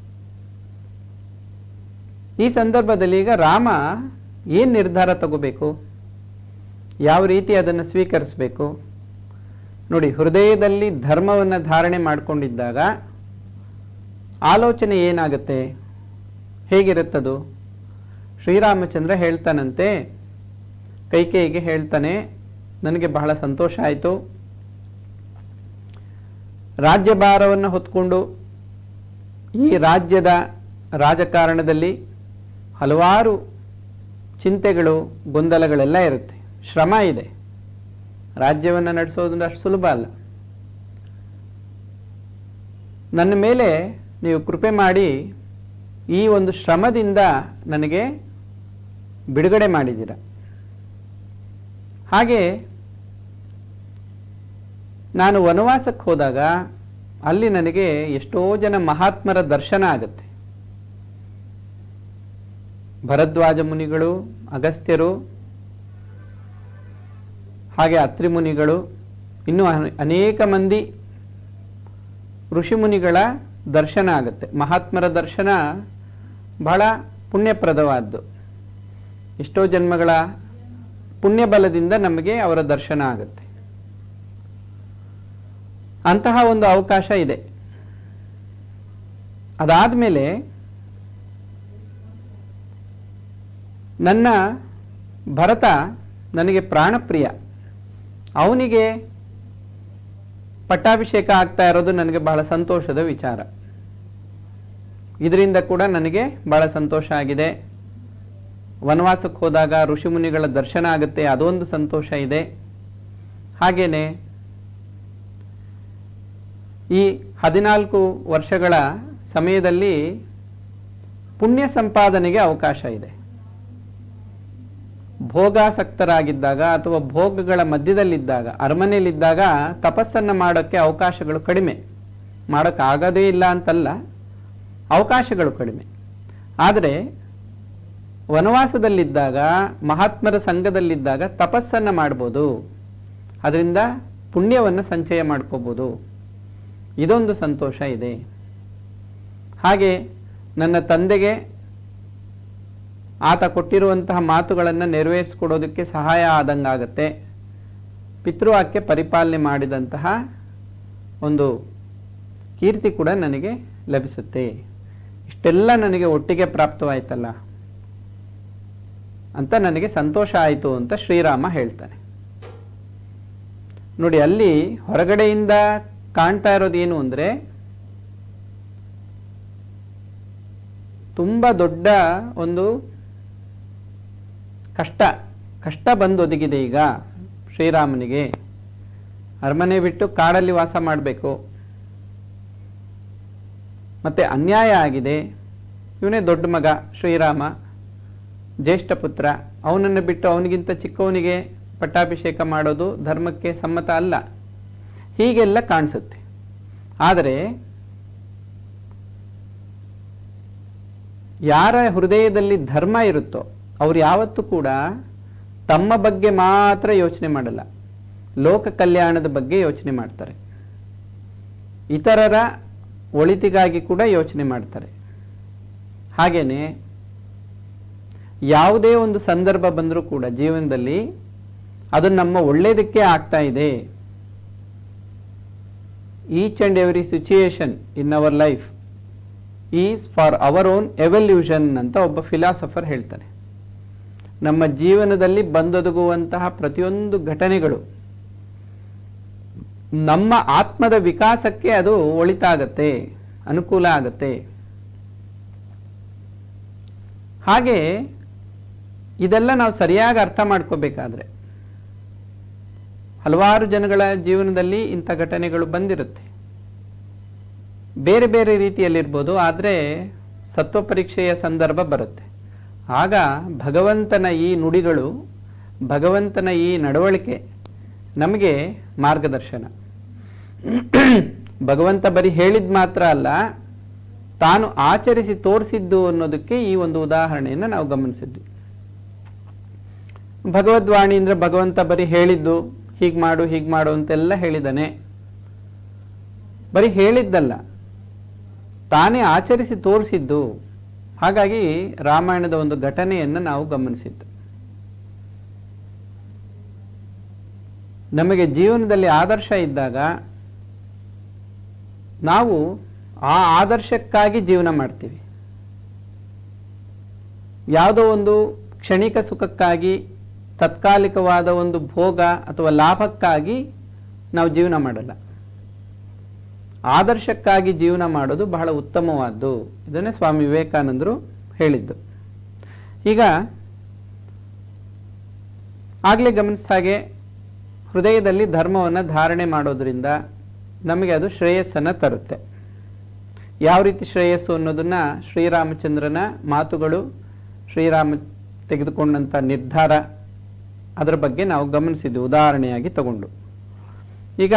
ಈ ಸಂದರ್ಭದಲ್ಲಿ ಈಗ ರಾಮ ಏನು ನಿರ್ಧಾರ ತಗೋಬೇಕು ಯಾವ ರೀತಿ ಅದನ್ನು ಸ್ವೀಕರಿಸಬೇಕು ನೋಡಿ ಹೃದಯದಲ್ಲಿ ಧರ್ಮವನ್ನು ಧಾರಣೆ ಮಾಡಿಕೊಂಡಿದ್ದಾಗ ಆಲೋಚನೆ ಏನಾಗುತ್ತೆ ಹೇಗಿರುತ್ತದು ಶ್ರೀರಾಮಚಂದ್ರ ಹೇಳ್ತಾನಂತೆ ಕೈಕೇಯಿಗೆ ಹೇಳ್ತಾನೆ ನನಗೆ ಬಹಳ ಸಂತೋಷ ಆಯಿತು ರಾಜ್ಯಭಾರವನ್ನು ಹೊತ್ಕೊಂಡು ಈ ರಾಜ್ಯದ ರಾಜಕಾರಣದಲ್ಲಿ ಹಲವಾರು ಚಿಂತೆಗಳು ಗೊಂದಲಗಳೆಲ್ಲ ಇರುತ್ತೆ ಶ್ರಮ ಇದೆ ರಾಜ್ಯವನ್ನು ನಡೆಸೋದು ಅಷ್ಟು ಸುಲಭ ಅಲ್ಲ ನನ್ನ ಮೇಲೆ ನೀವು ಕೃಪೆ ಮಾಡಿ ಈ ಒಂದು ಶ್ರಮದಿಂದ ನನಗೆ ಬಿಡುಗಡೆ ಮಾಡಿದ್ದೀರ ಹಾಗೆ ನಾನು ವನವಾಸಕ್ಕೆ ಹೋದಾಗ ಅಲ್ಲಿ ನನಗೆ ಎಷ್ಟೋ ಜನ ಮಹಾತ್ಮರ ದರ್ಶನ ಆಗುತ್ತೆ ಭರದ್ವಾಜ ಮುನಿಗಳು ಅಗಸ್ತ್ಯರು ಹಾಗೆ ಅತ್ರಿ ಮುನಿಗಳು ಇನ್ನೂ ಅನ- ಅನೇಕ ಮಂದಿ ಋಷಿಮುನಿಗಳ ದರ್ಶನ ಆಗುತ್ತೆ ಮಹಾತ್ಮರ ದರ್ಶನ ಬಹಳ ಪುಣ್ಯಪ್ರದವಾದ್ದು ಎಷ್ಟೋ ಜನ್ಮಗಳ ಪುಣ್ಯಬಲದಿಂದ ನಮಗೆ ಅವರ ದರ್ಶನ ಆಗುತ್ತೆ ಅಂತಹ ಒಂದು ಅವಕಾಶ ಇದೆ ಅದಾದಮೇಲೆ ನನ್ನ ಭರತ ನನಗೆ ಪ್ರಾಣಪ್ರಿಯ ಅವನಿಗೆ ಪಟ್ಟಾಭಿಷೇಕ ಆಗ್ತಾ ಇರೋದು ನನಗೆ ಬಹಳ ಸಂತೋಷದ ವಿಚಾರ ಇದರಿಂದ ಕೂಡ ನನಗೆ ಬಹಳ ಸಂತೋಷ ಆಗಿದೆ ವನವಾಸಕ್ಕೆ ಹೋದಾಗ ಋಷಿಮುನಿಗಳ ದರ್ಶನ ಆಗುತ್ತೆ ಅದೊಂದು ಸಂತೋಷ ಇದೆ ಹಾಗೇನೆ ಈ ಹದಿನಾಲ್ಕು ವರ್ಷಗಳ ಸಮಯದಲ್ಲಿ ಪುಣ್ಯ ಸಂಪಾದನೆಗೆ ಅವಕಾಶ ಇದೆ ಭೋಗಾಸಕ್ತರಾಗಿದ್ದಾಗ ಅಥವಾ ಭೋಗಗಳ ಮಧ್ಯದಲ್ಲಿದ್ದಾಗ ಅರಮನೆಯಲ್ಲಿದ್ದಾಗ ತಪಸ್ಸನ್ನು ಮಾಡೋಕ್ಕೆ ಅವಕಾಶಗಳು ಕಡಿಮೆ ಮಾಡೋಕ್ಕಾಗೋದೇ ಇಲ್ಲ ಅಂತಲ್ಲ ಅವಕಾಶಗಳು ಕಡಿಮೆ ಆದರೆ ವನವಾಸದಲ್ಲಿದ್ದಾಗ ಮಹಾತ್ಮರ ಸಂಘದಲ್ಲಿದ್ದಾಗ ತಪಸ್ಸನ್ನು ಮಾಡ್ಬೋದು ಅದರಿಂದ ಪುಣ್ಯವನ್ನು ಸಂಚಯ ಮಾಡ್ಕೋಬೋದು ಇದೊಂದು ಸಂತೋಷ ಇದೆ ಹಾಗೆ ನನ್ನ ತಂದೆಗೆ ಆತ ಕೊಟ್ಟಿರುವಂತಹ ಮಾತುಗಳನ್ನು ನೆರವೇರಿಸ್ಕೊಡೋದಕ್ಕೆ ಸಹಾಯ ಆದಂಗಾಗತ್ತೆ ಪಿತೃವಾಕ್ಯ ಪರಿಪಾಲನೆ ಮಾಡಿದಂತಹ ಒಂದು ಕೀರ್ತಿ ಕೂಡ ನನಗೆ ಲಭಿಸುತ್ತೆ ಇಷ್ಟೆಲ್ಲ ನನಗೆ ಒಟ್ಟಿಗೆ ಪ್ರಾಪ್ತವಾಯ್ತಲ್ಲ ಅಂತ ನನಗೆ ಸಂತೋಷ ಆಯಿತು ಅಂತ ಶ್ರೀರಾಮ ಹೇಳ್ತಾನೆ ನೋಡಿ ಅಲ್ಲಿ ಹೊರಗಡೆಯಿಂದ ಕಾಣ್ತಾ ಇರೋದು ಏನು ಅಂದರೆ ತುಂಬ ದೊಡ್ಡ ಒಂದು ಕಷ್ಟ ಕಷ್ಟ ಬಂದು ಒದಗಿದೆ ಈಗ ಶ್ರೀರಾಮನಿಗೆ ಅರಮನೆ ಬಿಟ್ಟು ಕಾಡಲ್ಲಿ ವಾಸ ಮಾಡಬೇಕು ಮತ್ತೆ ಅನ್ಯಾಯ ಆಗಿದೆ ಇವನೇ ದೊಡ್ಡ ಮಗ ಶ್ರೀರಾಮ ಜ್ಯೇಷ್ಠ ಪುತ್ರ ಅವನನ್ನು ಬಿಟ್ಟು ಅವನಿಗಿಂತ ಚಿಕ್ಕವನಿಗೆ ಪಟ್ಟಾಭಿಷೇಕ ಮಾಡೋದು ಧರ್ಮಕ್ಕೆ ಸಮ್ಮತ ಅಲ್ಲ ಹೀಗೆಲ್ಲ ಕಾಣಿಸುತ್ತೆ ಆದರೆ ಯಾರ ಹೃದಯದಲ್ಲಿ ಧರ್ಮ ಇರುತ್ತೋ ಅವ್ರು ಯಾವತ್ತೂ ಕೂಡ ತಮ್ಮ ಬಗ್ಗೆ ಮಾತ್ರ ಯೋಚನೆ ಮಾಡಲ್ಲ ಲೋಕ ಕಲ್ಯಾಣದ ಬಗ್ಗೆ ಯೋಚನೆ ಮಾಡ್ತಾರೆ ಇತರರ ಒಳಿತಿಗಾಗಿ ಕೂಡ ಯೋಚನೆ ಮಾಡ್ತಾರೆ ಹಾಗೇನೆ ಯಾವುದೇ ಒಂದು ಸಂದರ್ಭ ಬಂದರೂ ಕೂಡ ಜೀವನದಲ್ಲಿ ಅದು ನಮ್ಮ ಒಳ್ಳೆಯದಕ್ಕೆ ಆಗ್ತಾ ಇದೆ each and every situation in our life is for our own evolution ಅಂತ ಒಬ್ಬ ಫಿಲಾಸಫರ್ ಹೇಳ್ತಾನೆ ನಮ್ಮ ಜೀವನದಲ್ಲಿ ಬಂದೊದಗುವಂತಹ ಪ್ರತಿಯೊಂದು ಘಟನೆಗಳು ನಮ್ಮ ಆತ್ಮದ ವಿಕಾಸಕ್ಕೆ ಅದು ಒಳಿತಾಗತ್ತೆ ಅನುಕೂಲ ಆಗತ್ತೆ ಹಾಗೆ ಇದೆಲ್ಲ ನಾವು ಸರಿಯಾಗಿ ಅರ್ಥ ಮಾಡ್ಕೋಬೇಕಾದ್ರೆ ಹಲವಾರು ಜನಗಳ ಜೀವನದಲ್ಲಿ ಇಂಥ ಘಟನೆಗಳು ಬಂದಿರುತ್ತೆ ಬೇರೆ ಬೇರೆ ರೀತಿಯಲ್ಲಿರ್ಬೋದು ಆದರೆ ಸತ್ವ ಪರೀಕ್ಷೆಯ ಸಂದರ್ಭ ಬರುತ್ತೆ ಆಗ ಭಗವಂತನ ಈ ನುಡಿಗಳು ಭಗವಂತನ ಈ ನಡವಳಿಕೆ ನಮಗೆ ಮಾರ್ಗದರ್ಶನ ಭಗವಂತ ಬರೀ ಹೇಳಿದ ಮಾತ್ರ ಅಲ್ಲ ತಾನು ಆಚರಿಸಿ ತೋರಿಸಿದ್ದು ಅನ್ನೋದಕ್ಕೆ ಈ ಒಂದು ಉದಾಹರಣೆಯನ್ನು ನಾವು ಗಮನಿಸಿದ್ವಿ ಭಗವದ್ವಾಣಿ ಅಂದ್ರೆ ಭಗವಂತ ಬರೀ ಹೇಳಿದ್ದು ಹೀಗೆ ಮಾಡು ಹೀಗೆ ಮಾಡು ಅಂತೆಲ್ಲ ಹೇಳಿದ್ದಾನೆ ಬರೀ ಹೇಳಿದ್ದಲ್ಲ ತಾನೇ ಆಚರಿಸಿ ತೋರಿಸಿದ್ದು ಹಾಗಾಗಿ ರಾಮಾಯಣದ ಒಂದು ಘಟನೆಯನ್ನು ನಾವು ಗಮನಿಸಿದ್ದು ನಮಗೆ ಜೀವನದಲ್ಲಿ ಆದರ್ಶ ಇದ್ದಾಗ ನಾವು ಆ ಆದರ್ಶಕ್ಕಾಗಿ ಜೀವನ ಮಾಡ್ತೀವಿ ಯಾವುದೋ ಒಂದು ಕ್ಷಣಿಕ ಸುಖಕ್ಕಾಗಿ ತತ್ಕಾಲಿಕವಾದ ಒಂದು ಭೋಗ ಅಥವಾ ಲಾಭಕ್ಕಾಗಿ ನಾವು ಜೀವನ ಮಾಡಲ್ಲ ಆದರ್ಶಕ್ಕಾಗಿ ಜೀವನ ಮಾಡೋದು ಬಹಳ ಉತ್ತಮವಾದ್ದು ಇದನ್ನೇ ಸ್ವಾಮಿ ವಿವೇಕಾನಂದರು ಹೇಳಿದ್ದು ಈಗ ಆಗಲೇ ಗಮನಿಸಿದ ಹಾಗೆ ಹೃದಯದಲ್ಲಿ ಧರ್ಮವನ್ನು ಧಾರಣೆ ಮಾಡೋದ್ರಿಂದ ನಮಗೆ ಅದು ಶ್ರೇಯಸ್ಸನ್ನು ತರುತ್ತೆ ಯಾವ ರೀತಿ ಶ್ರೇಯಸ್ಸು ಅನ್ನೋದನ್ನ ಶ್ರೀರಾಮಚಂದ್ರನ ಮಾತುಗಳು ಶ್ರೀರಾಮ ತೆಗೆದುಕೊಂಡಂಥ ನಿರ್ಧಾರ ಅದರ ಬಗ್ಗೆ ನಾವು ಗಮನಿಸಿದ್ವಿ ಉದಾಹರಣೆಯಾಗಿ ತಗೊಂಡು ಈಗ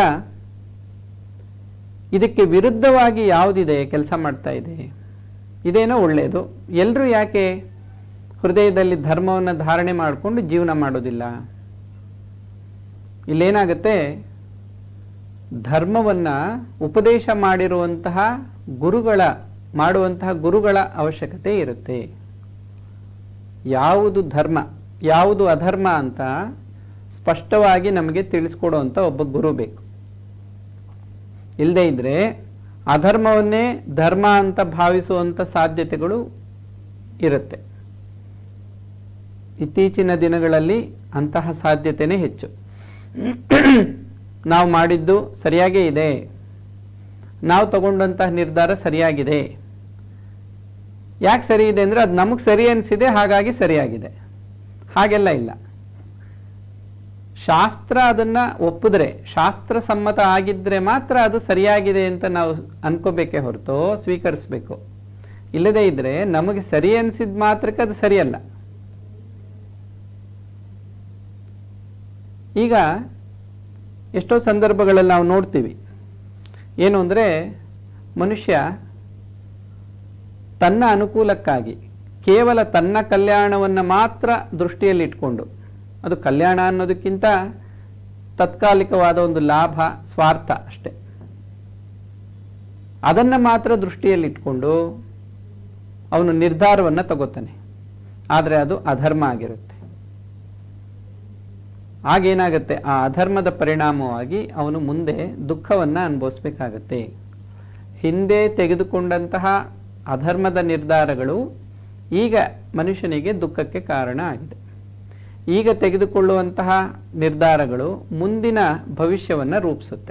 ಇದಕ್ಕೆ ವಿರುದ್ಧವಾಗಿ ಯಾವುದಿದೆ ಕೆಲಸ ಮಾಡ್ತಾ ಇದೆ ಇದೇನೋ ಒಳ್ಳೆಯದು ಎಲ್ಲರೂ ಯಾಕೆ ಹೃದಯದಲ್ಲಿ ಧರ್ಮವನ್ನು ಧಾರಣೆ ಮಾಡಿಕೊಂಡು ಜೀವನ ಮಾಡೋದಿಲ್ಲ ಇಲ್ಲೇನಾಗುತ್ತೆ ಧರ್ಮವನ್ನು ಉಪದೇಶ ಮಾಡಿರುವಂತಹ ಗುರುಗಳ ಮಾಡುವಂತಹ ಗುರುಗಳ ಅವಶ್ಯಕತೆ ಇರುತ್ತೆ ಯಾವುದು ಧರ್ಮ ಯಾವುದು ಅಧರ್ಮ ಅಂತ ಸ್ಪಷ್ಟವಾಗಿ ನಮಗೆ ತಿಳಿಸ್ಕೊಡುವಂಥ ಒಬ್ಬ ಗುರು ಬೇಕು ಇಲ್ಲದೇ ಇದ್ರೆ ಅಧರ್ಮವನ್ನೇ ಧರ್ಮ ಅಂತ ಭಾವಿಸುವಂಥ ಸಾಧ್ಯತೆಗಳು ಇರುತ್ತೆ ಇತ್ತೀಚಿನ ದಿನಗಳಲ್ಲಿ ಅಂತಹ ಸಾಧ್ಯತೆನೇ ಹೆಚ್ಚು ನಾವು ಮಾಡಿದ್ದು ಸರಿಯಾಗೇ ಇದೆ ನಾವು ತಗೊಂಡಂತಹ ನಿರ್ಧಾರ ಸರಿಯಾಗಿದೆ ಯಾಕೆ ಸರಿ ಇದೆ ಅಂದರೆ ಅದು ನಮಗೆ ಸರಿ ಅನಿಸಿದೆ ಹಾಗಾಗಿ ಸರಿಯಾಗಿದೆ ಹಾಗೆಲ್ಲ ಇಲ್ಲ ಶಾಸ್ತ್ರ ಅದನ್ನ ಒಪ್ಪಿದ್ರೆ ಶಾಸ್ತ್ರ ಸಮ್ಮತ ಆಗಿದ್ರೆ ಮಾತ್ರ ಅದು ಸರಿಯಾಗಿದೆ ಅಂತ ನಾವು ಅನ್ಕೋಬೇಕೇ ಹೊರತು ಸ್ವೀಕರಿಸಬೇಕು ಇಲ್ಲದೇ ಇದ್ರೆ ನಮಗೆ ಸರಿ ಅನಿಸಿದ ಮಾತ್ರಕ್ಕೆ ಅದು ಸರಿಯಲ್ಲ ಈಗ ಎಷ್ಟೋ ಸಂದರ್ಭಗಳಲ್ಲಿ ನಾವು ನೋಡ್ತೀವಿ ಏನು ಅಂದರೆ ಮನುಷ್ಯ ತನ್ನ ಅನುಕೂಲಕ್ಕಾಗಿ ಕೇವಲ ತನ್ನ ಕಲ್ಯಾಣವನ್ನು ಮಾತ್ರ ದೃಷ್ಟಿಯಲ್ಲಿಟ್ಕೊಂಡು ಅದು ಕಲ್ಯಾಣ ಅನ್ನೋದಕ್ಕಿಂತ ತಾತ್ಕಾಲಿಕವಾದ ಒಂದು ಲಾಭ ಸ್ವಾರ್ಥ ಅಷ್ಟೆ ಅದನ್ನು ಮಾತ್ರ ದೃಷ್ಟಿಯಲ್ಲಿಟ್ಕೊಂಡು ಅವನು ನಿರ್ಧಾರವನ್ನು ತಗೋತಾನೆ ಆದರೆ ಅದು ಅಧರ್ಮ ಆಗಿರುತ್ತೆ ಆಗೇನಾಗುತ್ತೆ ಆ ಅಧರ್ಮದ ಪರಿಣಾಮವಾಗಿ ಅವನು ಮುಂದೆ ದುಃಖವನ್ನು ಅನುಭವಿಸ್ಬೇಕಾಗತ್ತೆ ಹಿಂದೆ ತೆಗೆದುಕೊಂಡಂತಹ ಅಧರ್ಮದ ನಿರ್ಧಾರಗಳು ಈಗ ಮನುಷ್ಯನಿಗೆ ದುಃಖಕ್ಕೆ ಕಾರಣ ಆಗಿದೆ ಈಗ ತೆಗೆದುಕೊಳ್ಳುವಂತಹ ನಿರ್ಧಾರಗಳು ಮುಂದಿನ ಭವಿಷ್ಯವನ್ನು ರೂಪಿಸುತ್ತೆ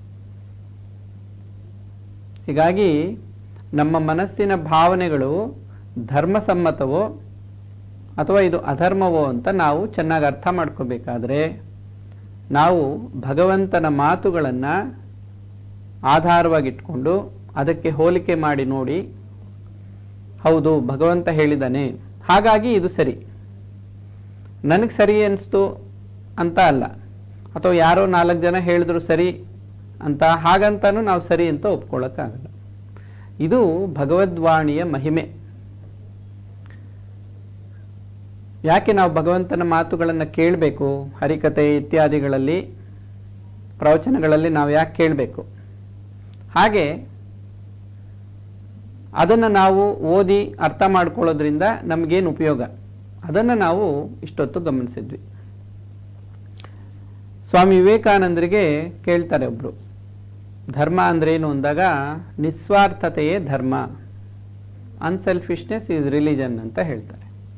ಹೀಗಾಗಿ ನಮ್ಮ ಮನಸ್ಸಿನ ಭಾವನೆಗಳು ಧರ್ಮಸಮ್ಮತವೋ ಅಥವಾ ಇದು ಅಧರ್ಮವೋ ಅಂತ ನಾವು ಚೆನ್ನಾಗಿ ಅರ್ಥ ಮಾಡ್ಕೋಬೇಕಾದ್ರೆ ನಾವು ಭಗವಂತನ ಮಾತುಗಳನ್ನು ಆಧಾರವಾಗಿಟ್ಕೊಂಡು ಅದಕ್ಕೆ ಹೋಲಿಕೆ ಮಾಡಿ ನೋಡಿ ಹೌದು ಭಗವಂತ ಹೇಳಿದ್ದಾನೆ ಹಾಗಾಗಿ ಇದು ಸರಿ ನನಗೆ ಸರಿ ಅನಿಸ್ತು ಅಂತ ಅಲ್ಲ ಅಥವಾ ಯಾರೋ ನಾಲ್ಕು ಜನ ಹೇಳಿದ್ರು ಸರಿ ಅಂತ ಹಾಗಂತಾನು ನಾವು ಸರಿ ಅಂತ ಒಪ್ಕೊಳ್ಳೋಕ್ಕಾಗಲ್ಲ ಇದು ಭಗವದ್ವಾಣಿಯ ಮಹಿಮೆ ಯಾಕೆ ನಾವು ಭಗವಂತನ ಮಾತುಗಳನ್ನು ಕೇಳಬೇಕು ಹರಿಕತೆ ಇತ್ಯಾದಿಗಳಲ್ಲಿ ಪ್ರವಚನಗಳಲ್ಲಿ ನಾವು ಯಾಕೆ ಕೇಳಬೇಕು ಹಾಗೆ ಅದನ್ನು ನಾವು ಓದಿ ಅರ್ಥ ಮಾಡ್ಕೊಳ್ಳೋದ್ರಿಂದ ನಮಗೇನು ಉಪಯೋಗ ಅದನ್ನು ನಾವು ಇಷ್ಟೊತ್ತು ಗಮನಿಸಿದ್ವಿ ಸ್ವಾಮಿ ವಿವೇಕಾನಂದರಿಗೆ ಕೇಳ್ತಾರೆ ಒಬ್ರು ಧರ್ಮ ಅಂದ್ರೇನು ಅಂದಾಗ ನಿಸ್ವಾರ್ಥತೆಯೇ ಧರ್ಮ ಅನ್ಸೆಲ್ಫಿಶ್ನೆಸ್ ಈಸ್ ರಿಲಿಜನ್ ಅಂತ ಹೇಳ್ತಾರೆ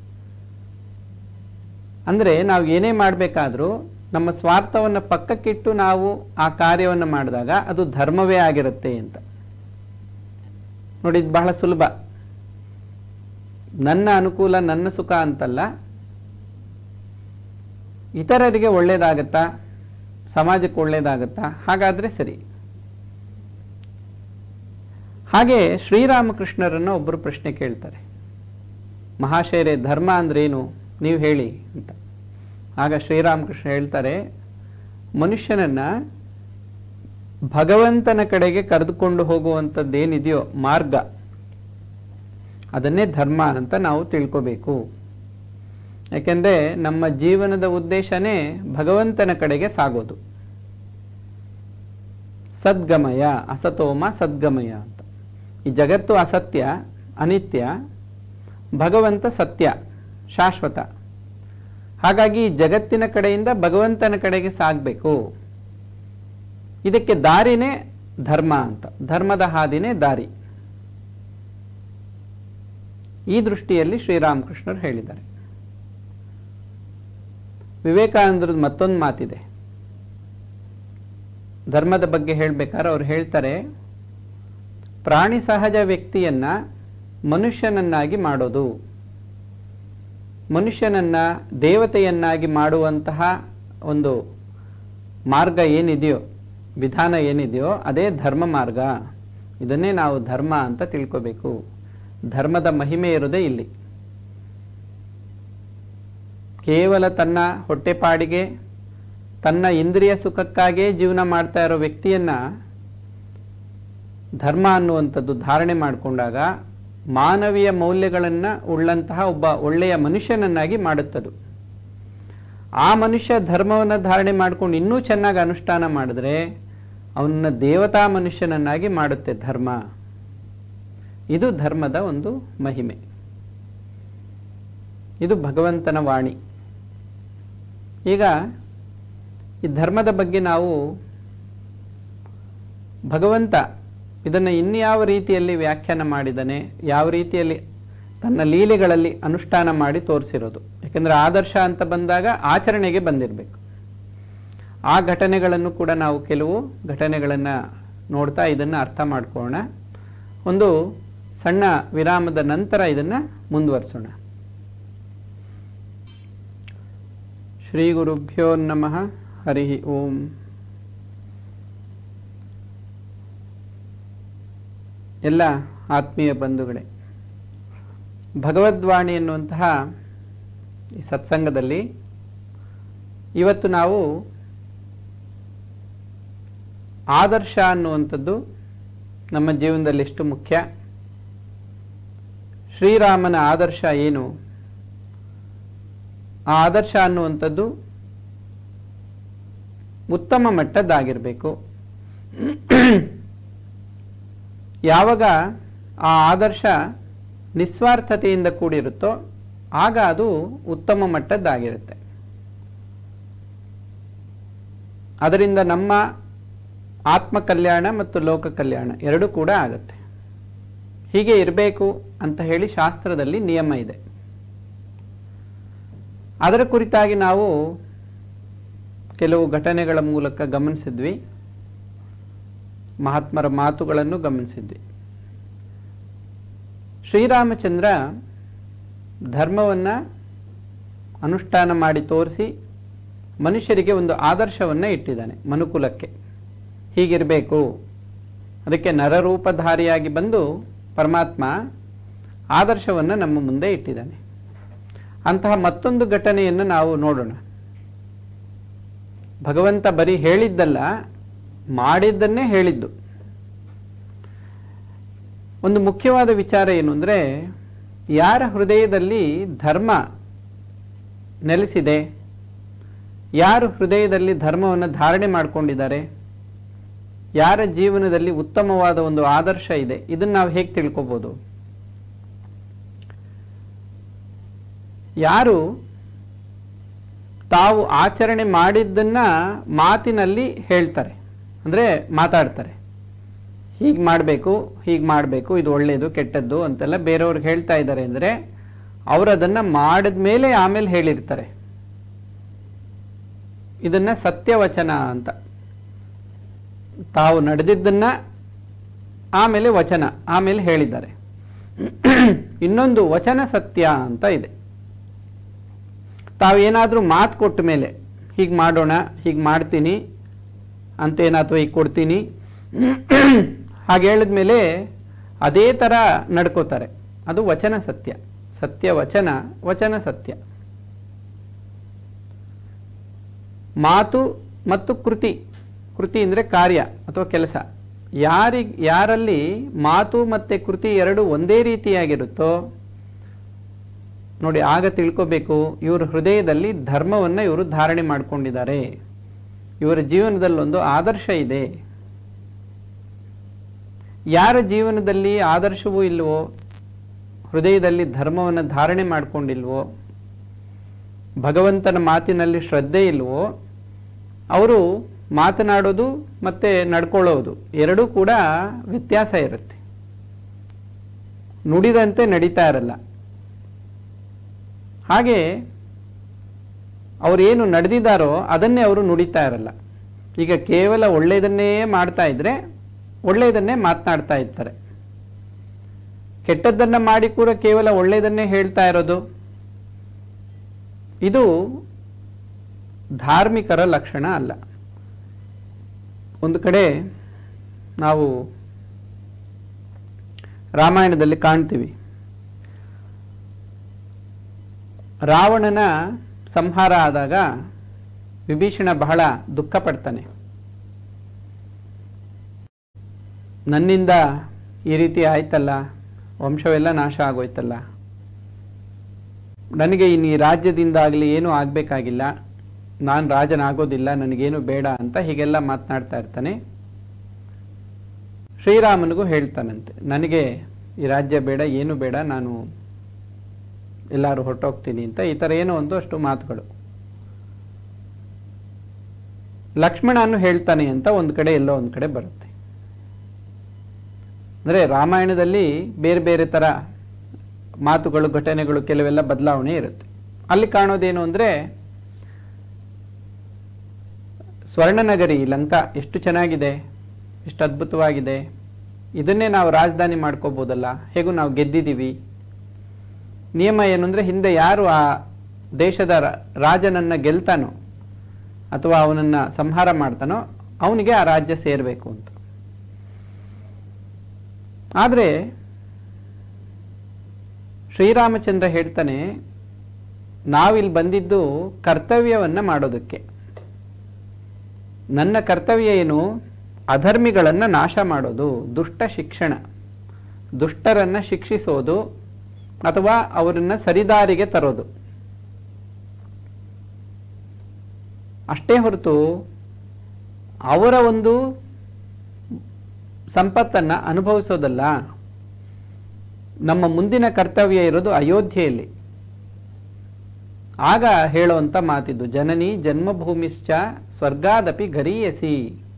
ಅಂದರೆ ನಾವು ಏನೇ ಮಾಡಬೇಕಾದ್ರೂ ನಮ್ಮ ಸ್ವಾರ್ಥವನ್ನು ಪಕ್ಕಕ್ಕಿಟ್ಟು ನಾವು ಆ ಕಾರ್ಯವನ್ನು ಮಾಡಿದಾಗ ಅದು ಧರ್ಮವೇ ಆಗಿರುತ್ತೆ ಅಂತ ನೋಡಿ ಇದು ಬಹಳ ಸುಲಭ ನನ್ನ ಅನುಕೂಲ ನನ್ನ ಸುಖ ಅಂತಲ್ಲ ಇತರರಿಗೆ ಒಳ್ಳೇದಾಗತ್ತಾ ಸಮಾಜಕ್ಕೆ ಒಳ್ಳೇದಾಗತ್ತಾ ಹಾಗಾದ್ರೆ ಸರಿ ಹಾಗೆ ಶ್ರೀರಾಮಕೃಷ್ಣರನ್ನು ಒಬ್ಬರು ಪ್ರಶ್ನೆ ಕೇಳ್ತಾರೆ ಮಹಾಶಯರೇ ಧರ್ಮ ಅಂದ್ರೇನು ನೀವು ಹೇಳಿ ಅಂತ ಆಗ ಶ್ರೀರಾಮಕೃಷ್ಣ ಹೇಳ್ತಾರೆ ಮನುಷ್ಯನನ್ನ ಭಗವಂತನ ಕಡೆಗೆ ಕರೆದುಕೊಂಡು ಹೋಗುವಂಥದ್ದೇನಿದೆಯೋ ಮಾರ್ಗ ಅದನ್ನೇ ಧರ್ಮ ಅಂತ ನಾವು ತಿಳ್ಕೋಬೇಕು ಯಾಕೆಂದರೆ ನಮ್ಮ ಜೀವನದ ಉದ್ದೇಶನೇ ಭಗವಂತನ ಕಡೆಗೆ ಸಾಗೋದು ಸದ್ಗಮಯ ಅಸತೋಮ ಸದ್ಗಮಯ ಅಂತ ಈ ಜಗತ್ತು ಅಸತ್ಯ ಅನಿತ್ಯ ಭಗವಂತ ಸತ್ಯ ಶಾಶ್ವತ ಹಾಗಾಗಿ ಈ ಜಗತ್ತಿನ ಕಡೆಯಿಂದ ಭಗವಂತನ ಕಡೆಗೆ ಸಾಗಬೇಕು ಇದಕ್ಕೆ ದಾರಿನೇ ಧರ್ಮ ಅಂತ ಧರ್ಮದ ಹಾದಿನೇ ದಾರಿ ಈ ದೃಷ್ಟಿಯಲ್ಲಿ ಶ್ರೀರಾಮಕೃಷ್ಣರು ಹೇಳಿದ್ದಾರೆ ವಿವೇಕಾನಂದರದ್ದು ಮತ್ತೊಂದು ಮಾತಿದೆ ಧರ್ಮದ ಬಗ್ಗೆ ಹೇಳ್ಬೇಕಾದ್ರೆ ಅವ್ರು ಹೇಳ್ತಾರೆ ಪ್ರಾಣಿ ಸಹಜ ವ್ಯಕ್ತಿಯನ್ನ ಮನುಷ್ಯನನ್ನಾಗಿ ಮಾಡೋದು ಮನುಷ್ಯನನ್ನ ದೇವತೆಯನ್ನಾಗಿ ಮಾಡುವಂತಹ ಒಂದು ಮಾರ್ಗ ಏನಿದೆಯೋ ವಿಧಾನ ಏನಿದೆಯೋ ಅದೇ ಧರ್ಮ ಮಾರ್ಗ ಇದನ್ನೇ ನಾವು ಧರ್ಮ ಅಂತ ತಿಳ್ಕೋಬೇಕು ಧರ್ಮದ ಮಹಿಮೆ ಇರೋದೇ ಇಲ್ಲಿ ಕೇವಲ ತನ್ನ ಹೊಟ್ಟೆಪಾಡಿಗೆ ತನ್ನ ಇಂದ್ರಿಯ ಸುಖಕ್ಕಾಗೇ ಜೀವನ ಮಾಡ್ತಾ ಇರೋ ವ್ಯಕ್ತಿಯನ್ನ ಧರ್ಮ ಅನ್ನುವಂಥದ್ದು ಧಾರಣೆ ಮಾಡಿಕೊಂಡಾಗ ಮಾನವೀಯ ಮೌಲ್ಯಗಳನ್ನು ಉಳ್ಳಂತಹ ಒಬ್ಬ ಒಳ್ಳೆಯ ಮನುಷ್ಯನನ್ನಾಗಿ ಮಾಡುತ್ತದು ಆ ಮನುಷ್ಯ ಧರ್ಮವನ್ನು ಧಾರಣೆ ಮಾಡ್ಕೊಂಡು ಇನ್ನೂ ಚೆನ್ನಾಗಿ ಅನುಷ್ಠಾನ ಮಾಡಿದ್ರೆ ಅವನನ್ನ ದೇವತಾ ಮನುಷ್ಯನನ್ನಾಗಿ ಮಾಡುತ್ತೆ ಧರ್ಮ ಇದು ಧರ್ಮದ ಒಂದು ಮಹಿಮೆ ಇದು ಭಗವಂತನ ವಾಣಿ ಈಗ ಈ ಧರ್ಮದ ಬಗ್ಗೆ ನಾವು ಭಗವಂತ ಇದನ್ನು ಇನ್ಯಾವ ರೀತಿಯಲ್ಲಿ ವ್ಯಾಖ್ಯಾನ ಮಾಡಿದ್ದಾನೆ ಯಾವ ರೀತಿಯಲ್ಲಿ ತನ್ನ ಲೀಲೆಗಳಲ್ಲಿ ಅನುಷ್ಠಾನ ಮಾಡಿ ತೋರಿಸಿರೋದು ಯಾಕೆಂದರೆ ಆದರ್ಶ ಅಂತ ಬಂದಾಗ ಆಚರಣೆಗೆ ಬಂದಿರಬೇಕು ಆ ಘಟನೆಗಳನ್ನು ಕೂಡ ನಾವು ಕೆಲವು ಘಟನೆಗಳನ್ನು ನೋಡ್ತಾ ಇದನ್ನು ಅರ್ಥ ಮಾಡ್ಕೊಳ್ಳೋಣ ಒಂದು ಸಣ್ಣ ವಿರಾಮದ ನಂತರ ಇದನ್ನು ಮುಂದುವರಿಸೋಣ ಶ್ರೀ ಗುರುಭ್ಯೋ ನಮಃ ಹರಿ ಓಂ ಎಲ್ಲ ಆತ್ಮೀಯ ಬಂಧುಗಳೇ ಭಗವದ್ವಾಣಿ ಎನ್ನುವಂತಹ ಈ ಸತ್ಸಂಗದಲ್ಲಿ ಇವತ್ತು ನಾವು ಆದರ್ಶ ಅನ್ನುವಂಥದ್ದು ನಮ್ಮ ಜೀವನದಲ್ಲಿ ಎಷ್ಟು ಮುಖ್ಯ ಶ್ರೀರಾಮನ ಆದರ್ಶ ಏನು ಆ ಆದರ್ಶ ಅನ್ನುವಂಥದ್ದು ಉತ್ತಮ ಮಟ್ಟದ್ದಾಗಿರಬೇಕು ಯಾವಾಗ ಆ ಆದರ್ಶ ನಿಸ್ವಾರ್ಥತೆಯಿಂದ ಕೂಡಿರುತ್ತೋ ಆಗ ಅದು ಉತ್ತಮ ಮಟ್ಟದ್ದಾಗಿರುತ್ತೆ ಅದರಿಂದ ನಮ್ಮ ಆತ್ಮ ಕಲ್ಯಾಣ ಮತ್ತು ಲೋಕ ಕಲ್ಯಾಣ ಎರಡೂ ಕೂಡ ಆಗುತ್ತೆ ಹೀಗೆ ಇರಬೇಕು ಅಂತ ಹೇಳಿ ಶಾಸ್ತ್ರದಲ್ಲಿ ನಿಯಮ ಇದೆ ಅದರ ಕುರಿತಾಗಿ ನಾವು ಕೆಲವು ಘಟನೆಗಳ ಮೂಲಕ ಗಮನಿಸಿದ್ವಿ ಮಹಾತ್ಮರ ಮಾತುಗಳನ್ನು ಗಮನಿಸಿದ್ವಿ ಶ್ರೀರಾಮಚಂದ್ರ ಧರ್ಮವನ್ನು ಅನುಷ್ಠಾನ ಮಾಡಿ ತೋರಿಸಿ ಮನುಷ್ಯರಿಗೆ ಒಂದು ಆದರ್ಶವನ್ನು ಇಟ್ಟಿದ್ದಾನೆ ಮನುಕುಲಕ್ಕೆ ಹೀಗಿರಬೇಕು ಅದಕ್ಕೆ ನರರೂಪಧಾರಿಯಾಗಿ ಬಂದು ಪರಮಾತ್ಮ ಆದರ್ಶವನ್ನು ನಮ್ಮ ಮುಂದೆ ಇಟ್ಟಿದ್ದಾನೆ ಅಂತಹ ಮತ್ತೊಂದು ಘಟನೆಯನ್ನು ನಾವು ನೋಡೋಣ ಭಗವಂತ ಬರೀ ಹೇಳಿದ್ದಲ್ಲ ಮಾಡಿದ್ದನ್ನೇ ಹೇಳಿದ್ದು ಒಂದು ಮುಖ್ಯವಾದ ವಿಚಾರ ಏನು ಅಂದರೆ ಯಾರ ಹೃದಯದಲ್ಲಿ ಧರ್ಮ ನೆಲೆಸಿದೆ ಯಾರು ಹೃದಯದಲ್ಲಿ ಧರ್ಮವನ್ನು ಧಾರಣೆ ಮಾಡಿಕೊಂಡಿದ್ದಾರೆ ಯಾರ ಜೀವನದಲ್ಲಿ ಉತ್ತಮವಾದ ಒಂದು ಆದರ್ಶ ಇದೆ ಇದನ್ನು ನಾವು ಹೇಗೆ ತಿಳ್ಕೊಬೋದು ಯಾರು ತಾವು ಆಚರಣೆ ಮಾಡಿದ್ದನ್ನ ಮಾತಿನಲ್ಲಿ ಹೇಳ್ತಾರೆ ಅಂದರೆ ಮಾತಾಡ್ತಾರೆ ಹೀಗೆ ಮಾಡಬೇಕು ಹೀಗೆ ಮಾಡಬೇಕು ಇದು ಒಳ್ಳೆಯದು ಕೆಟ್ಟದ್ದು ಅಂತೆಲ್ಲ ಬೇರೆಯವ್ರಿಗೆ ಹೇಳ್ತಾ ಇದ್ದಾರೆ ಅಂದರೆ ಅವರು ಅದನ್ನು ಮಾಡಿದ ಮೇಲೆ ಆಮೇಲೆ ಹೇಳಿರ್ತಾರೆ ಇದನ್ನ ಸತ್ಯವಚನ ಅಂತ ತಾವು ನಡೆದಿದ್ದನ್ನ ಆಮೇಲೆ ವಚನ ಆಮೇಲೆ ಹೇಳಿದ್ದಾರೆ ಇನ್ನೊಂದು ವಚನ ಸತ್ಯ ಅಂತ ಇದೆ ತಾವೇನಾದರೂ ಮಾತು ಕೊಟ್ಟ ಮೇಲೆ ಹೀಗೆ ಮಾಡೋಣ ಹೀಗೆ ಮಾಡ್ತೀನಿ ಅಂತೇನ ಅಥವಾ ಹೀಗೆ ಕೊಡ್ತೀನಿ ಹಾಗೆ ಹೇಳಿದ ಮೇಲೆ ಅದೇ ಥರ ನಡ್ಕೋತಾರೆ ಅದು ವಚನ ಸತ್ಯ ಸತ್ಯ ವಚನ ವಚನ ಸತ್ಯ ಮಾತು ಮತ್ತು ಕೃತಿ ಕೃತಿ ಅಂದರೆ ಕಾರ್ಯ ಅಥವಾ ಕೆಲಸ ಯಾರಿಗೆ ಯಾರಲ್ಲಿ ಮಾತು ಮತ್ತು ಕೃತಿ ಎರಡು ಒಂದೇ ರೀತಿಯಾಗಿರುತ್ತೋ ನೋಡಿ ಆಗ ತಿಳ್ಕೋಬೇಕು ಇವ್ರ ಹೃದಯದಲ್ಲಿ ಧರ್ಮವನ್ನು ಇವರು ಧಾರಣೆ ಮಾಡಿಕೊಂಡಿದ್ದಾರೆ ಇವರ ಜೀವನದಲ್ಲಿ ಒಂದು ಆದರ್ಶ ಇದೆ ಯಾರ ಜೀವನದಲ್ಲಿ ಆದರ್ಶವೂ ಇಲ್ವೋ ಹೃದಯದಲ್ಲಿ ಧರ್ಮವನ್ನು ಧಾರಣೆ ಮಾಡಿಕೊಂಡಿಲ್ವೋ ಭಗವಂತನ ಮಾತಿನಲ್ಲಿ ಶ್ರದ್ಧೆ ಇಲ್ವೋ ಅವರು ಮಾತನಾಡೋದು ಮತ್ತು ನಡ್ಕೊಳ್ಳೋದು ಎರಡೂ ಕೂಡ ವ್ಯತ್ಯಾಸ ಇರುತ್ತೆ ನುಡಿದಂತೆ ನಡೀತಾ ಇರಲ್ಲ ಹಾಗೆ ಅವರೇನು ನಡೆದಿದ್ದಾರೋ ಅದನ್ನೇ ಅವರು ನುಡಿತಾ ಇರಲ್ಲ ಈಗ ಕೇವಲ ಒಳ್ಳೆಯದನ್ನೇ ಮಾಡ್ತಾ ಇದ್ರೆ ಒಳ್ಳೆಯದನ್ನೇ ಮಾತನಾಡ್ತಾ ಇರ್ತಾರೆ ಕೆಟ್ಟದ್ದನ್ನು ಮಾಡಿ ಕೂಡ ಕೇವಲ ಒಳ್ಳೆಯದನ್ನೇ ಹೇಳ್ತಾ ಇರೋದು ಇದು ಧಾರ್ಮಿಕರ ಲಕ್ಷಣ ಅಲ್ಲ ಒಂದು ಕಡೆ ನಾವು ರಾಮಾಯಣದಲ್ಲಿ ಕಾಣ್ತೀವಿ ರಾವಣನ ಸಂಹಾರ ಆದಾಗ ವಿಭೀಷಣ ಬಹಳ ದುಃಖ ಪಡ್ತಾನೆ ನನ್ನಿಂದ ಈ ರೀತಿ ಆಯ್ತಲ್ಲ ವಂಶವೆಲ್ಲ ನಾಶ ಆಗೋಯ್ತಲ್ಲ ನನಗೆ ಇನ್ನು ಈ ರಾಜ್ಯದಿಂದಾಗಲಿ ಏನೂ ಆಗಬೇಕಾಗಿಲ್ಲ ನಾನು ರಾಜನಾಗೋದಿಲ್ಲ ನನಗೇನು ಬೇಡ ಅಂತ ಹೀಗೆಲ್ಲ ಮಾತನಾಡ್ತಾ ಇರ್ತಾನೆ ಶ್ರೀರಾಮನಿಗೂ ಹೇಳ್ತಾನಂತೆ ನನಗೆ ಈ ರಾಜ್ಯ ಬೇಡ ಏನು ಬೇಡ ನಾನು ಎಲ್ಲರೂ ಹೊರಟೋಗ್ತೀನಿ ಅಂತ ಈ ಥರ ಏನೋ ಒಂದು ಅಷ್ಟು ಮಾತುಗಳು ಲಕ್ಷ್ಮಣನು ಹೇಳ್ತಾನೆ ಅಂತ ಒಂದು ಕಡೆ ಎಲ್ಲೋ ಒಂದು ಕಡೆ ಬರುತ್ತೆ ಅಂದರೆ ರಾಮಾಯಣದಲ್ಲಿ ಬೇರೆ ಬೇರೆ ಥರ ಮಾತುಗಳು ಘಟನೆಗಳು ಕೆಲವೆಲ್ಲ ಬದಲಾವಣೆ ಇರುತ್ತೆ ಅಲ್ಲಿ ಕಾಣೋದೇನು ಅಂದರೆ ಸ್ವರ್ಣನಗರಿ ಲಂಕಾ ಎಷ್ಟು ಚೆನ್ನಾಗಿದೆ ಎಷ್ಟು ಅದ್ಭುತವಾಗಿದೆ ಇದನ್ನೇ ನಾವು ರಾಜಧಾನಿ ಮಾಡ್ಕೋಬೋದಲ್ಲ ಹೇಗೂ ನಾವು ಗೆದ್ದಿದ್ದೀವಿ ನಿಯಮ ಏನು ಅಂದರೆ ಹಿಂದೆ ಯಾರು ಆ ದೇಶದ ರ- ರಾಜನನ್ನ ಗೆಲ್ತಾನೋ ಅಥವಾ ಅವನನ್ನ ಸಂಹಾರ ಮಾಡ್ತಾನೋ ಅವನಿಗೆ ಆ ರಾಜ್ಯ ಸೇರಬೇಕು ಅಂತ ಆದರೆ ಶ್ರೀರಾಮಚಂದ್ರ ಹೇಳ್ತಾನೆ ನಾವಿಲ್ಲಿ ಬಂದಿದ್ದು ಕರ್ತವ್ಯವನ್ನ ಮಾಡೋದಕ್ಕೆ ನನ್ನ ಕರ್ತವ್ಯ ಏನು ಅಧರ್ಮಿಗಳನ್ನು ನಾಶ ಮಾಡೋದು ದುಷ್ಟ ಶಿಕ್ಷಣ ದುಷ್ಟರನ್ನ ಶಿಕ್ಷಿಸೋದು ಅಥವಾ ಅವರನ್ನ ಸರಿದಾರಿಗೆ ತರೋದು ಅಷ್ಟೇ ಹೊರತು ಅವರ ಒಂದು ಸಂಪತ್ತನ್ನ ಅನುಭವಿಸೋದಲ್ಲ ನಮ್ಮ ಮುಂದಿನ ಕರ್ತವ್ಯ ಇರೋದು ಅಯೋಧ್ಯೆಯಲ್ಲಿ ಆಗ ಹೇಳುವಂಥ ಮಾತಿದ್ದು ಜನನಿ ಜನ್ಮಭೂಮಿಶ್ಚ ಸ್ವರ್ಗಾದಪಿ ಗರೀಯಸಿ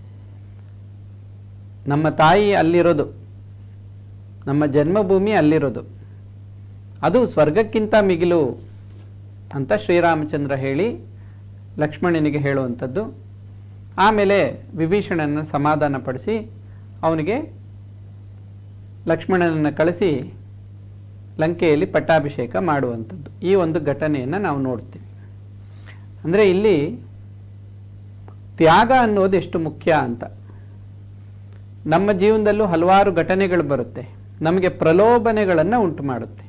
ನಮ್ಮ ತಾಯಿ ಅಲ್ಲಿರೋದು ನಮ್ಮ ಜನ್ಮಭೂಮಿ ಅಲ್ಲಿರೋದು ಅದು ಸ್ವರ್ಗಕ್ಕಿಂತ ಮಿಗಿಲು ಅಂತ ಶ್ರೀರಾಮಚಂದ್ರ ಹೇಳಿ ಲಕ್ಷ್ಮಣನಿಗೆ ಹೇಳುವಂಥದ್ದು ಆಮೇಲೆ ವಿಭೀಷಣನ ಸಮಾಧಾನಪಡಿಸಿ ಅವನಿಗೆ ಲಕ್ಷ್ಮಣನನ್ನು ಕಳಿಸಿ ಲಂಕೆಯಲ್ಲಿ ಪಟ್ಟಾಭಿಷೇಕ ಮಾಡುವಂಥದ್ದು ಈ ಒಂದು ಘಟನೆಯನ್ನು ನಾವು ನೋಡ್ತೀವಿ ಅಂದರೆ ಇಲ್ಲಿ ತ್ಯಾಗ ಅನ್ನೋದು ಎಷ್ಟು ಮುಖ್ಯ ಅಂತ ನಮ್ಮ ಜೀವನದಲ್ಲೂ ಹಲವಾರು ಘಟನೆಗಳು ಬರುತ್ತೆ ನಮಗೆ ಪ್ರಲೋಭನೆಗಳನ್ನು ಉಂಟು ಮಾಡುತ್ತೆ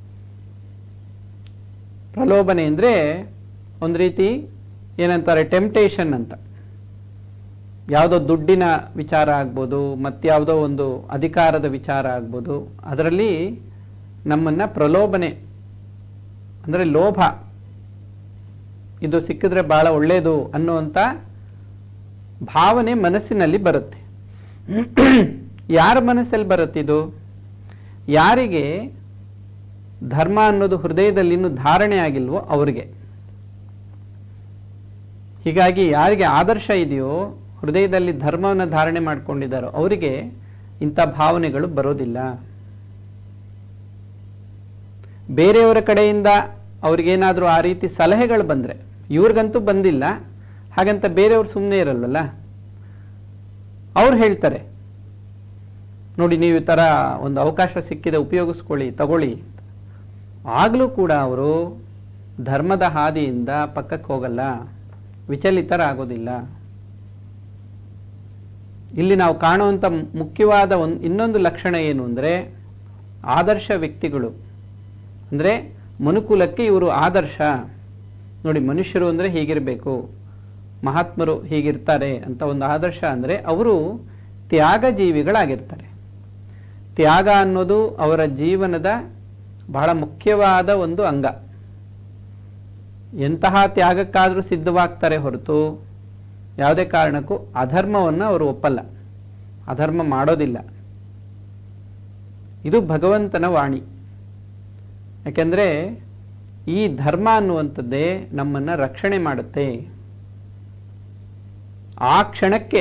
ಪ್ರಲೋಭನೆ ಅಂದರೆ ಒಂದು ರೀತಿ ಏನಂತಾರೆ ಟೆಂಪ್ಟೇಷನ್ ಅಂತ ಯಾವುದೋ ದುಡ್ಡಿನ ವಿಚಾರ ಆಗ್ಬೋದು ಮತ್ಯಾವುದೋ ಒಂದು ಅಧಿಕಾರದ ವಿಚಾರ ಆಗ್ಬೋದು ಅದರಲ್ಲಿ ನಮ್ಮನ್ನು ಪ್ರಲೋಭನೆ ಅಂದರೆ ಲೋಭ ಇದು ಸಿಕ್ಕಿದ್ರೆ ಭಾಳ ಒಳ್ಳೆಯದು ಅನ್ನುವಂಥ ಭಾವನೆ ಮನಸ್ಸಿನಲ್ಲಿ ಬರುತ್ತೆ ಯಾರ ಮನಸ್ಸಲ್ಲಿ ಬರುತ್ತೆ ಇದು ಯಾರಿಗೆ ಧರ್ಮ ಅನ್ನೋದು ಹೃದಯದಲ್ಲಿ ಇನ್ನೂ ಧಾರಣೆ ಆಗಿಲ್ವೋ ಅವರಿಗೆ ಹೀಗಾಗಿ ಯಾರಿಗೆ ಆದರ್ಶ ಇದೆಯೋ ಹೃದಯದಲ್ಲಿ ಧರ್ಮವನ್ನು ಧಾರಣೆ ಮಾಡ್ಕೊಂಡಿದ್ದಾರೋ ಅವರಿಗೆ ಇಂಥ ಭಾವನೆಗಳು ಬರೋದಿಲ್ಲ ಬೇರೆಯವರ ಕಡೆಯಿಂದ ಅವ್ರಿಗೇನಾದರೂ ಆ ರೀತಿ ಸಲಹೆಗಳು ಬಂದರೆ ಇವ್ರಿಗಂತೂ ಬಂದಿಲ್ಲ ಹಾಗಂತ ಬೇರೆಯವ್ರು ಸುಮ್ಮನೆ ಇರಲ್ವಲ್ಲ ಅವ್ರು ಹೇಳ್ತಾರೆ ನೋಡಿ ನೀವು ಈ ಥರ ಒಂದು ಅವಕಾಶ ಸಿಕ್ಕಿದೆ ಉಪಯೋಗಿಸ್ಕೊಳ್ಳಿ ತಗೊಳ್ಳಿ ಆಗಲೂ ಕೂಡ ಅವರು ಧರ್ಮದ ಹಾದಿಯಿಂದ ಪಕ್ಕಕ್ಕೆ ಹೋಗಲ್ಲ ವಿಚಲಿತರಾಗೋದಿಲ್ಲ ಇಲ್ಲಿ ನಾವು ಕಾಣುವಂಥ ಮುಖ್ಯವಾದ ಒಂದು ಇನ್ನೊಂದು ಲಕ್ಷಣ ಏನು ಅಂದರೆ ಆದರ್ಶ ವ್ಯಕ್ತಿಗಳು ಅಂದರೆ ಮನುಕುಲಕ್ಕೆ ಇವರು ಆದರ್ಶ ನೋಡಿ ಮನುಷ್ಯರು ಅಂದರೆ ಹೀಗಿರಬೇಕು ಮಹಾತ್ಮರು ಹೀಗಿರ್ತಾರೆ ಅಂತ ಒಂದು ಆದರ್ಶ ಅಂದರೆ ಅವರು ತ್ಯಾಗ ಜೀವಿಗಳಾಗಿರ್ತಾರೆ ತ್ಯಾಗ ಅನ್ನೋದು ಅವರ ಜೀವನದ ಬಹಳ ಮುಖ್ಯವಾದ ಒಂದು ಅಂಗ ಎಂತಹ ತ್ಯಾಗಕ್ಕಾದರೂ ಸಿದ್ಧವಾಗ್ತಾರೆ ಹೊರತು ಯಾವುದೇ ಕಾರಣಕ್ಕೂ ಅಧರ್ಮವನ್ನು ಅವರು ಒಪ್ಪಲ್ಲ ಅಧರ್ಮ ಮಾಡೋದಿಲ್ಲ ಇದು ಭಗವಂತನ ವಾಣಿ ಯಾಕೆಂದರೆ ಈ ಧರ್ಮ ಅನ್ನುವಂಥದ್ದೇ ನಮ್ಮನ್ನು ರಕ್ಷಣೆ ಮಾಡುತ್ತೆ ಆ ಕ್ಷಣಕ್ಕೆ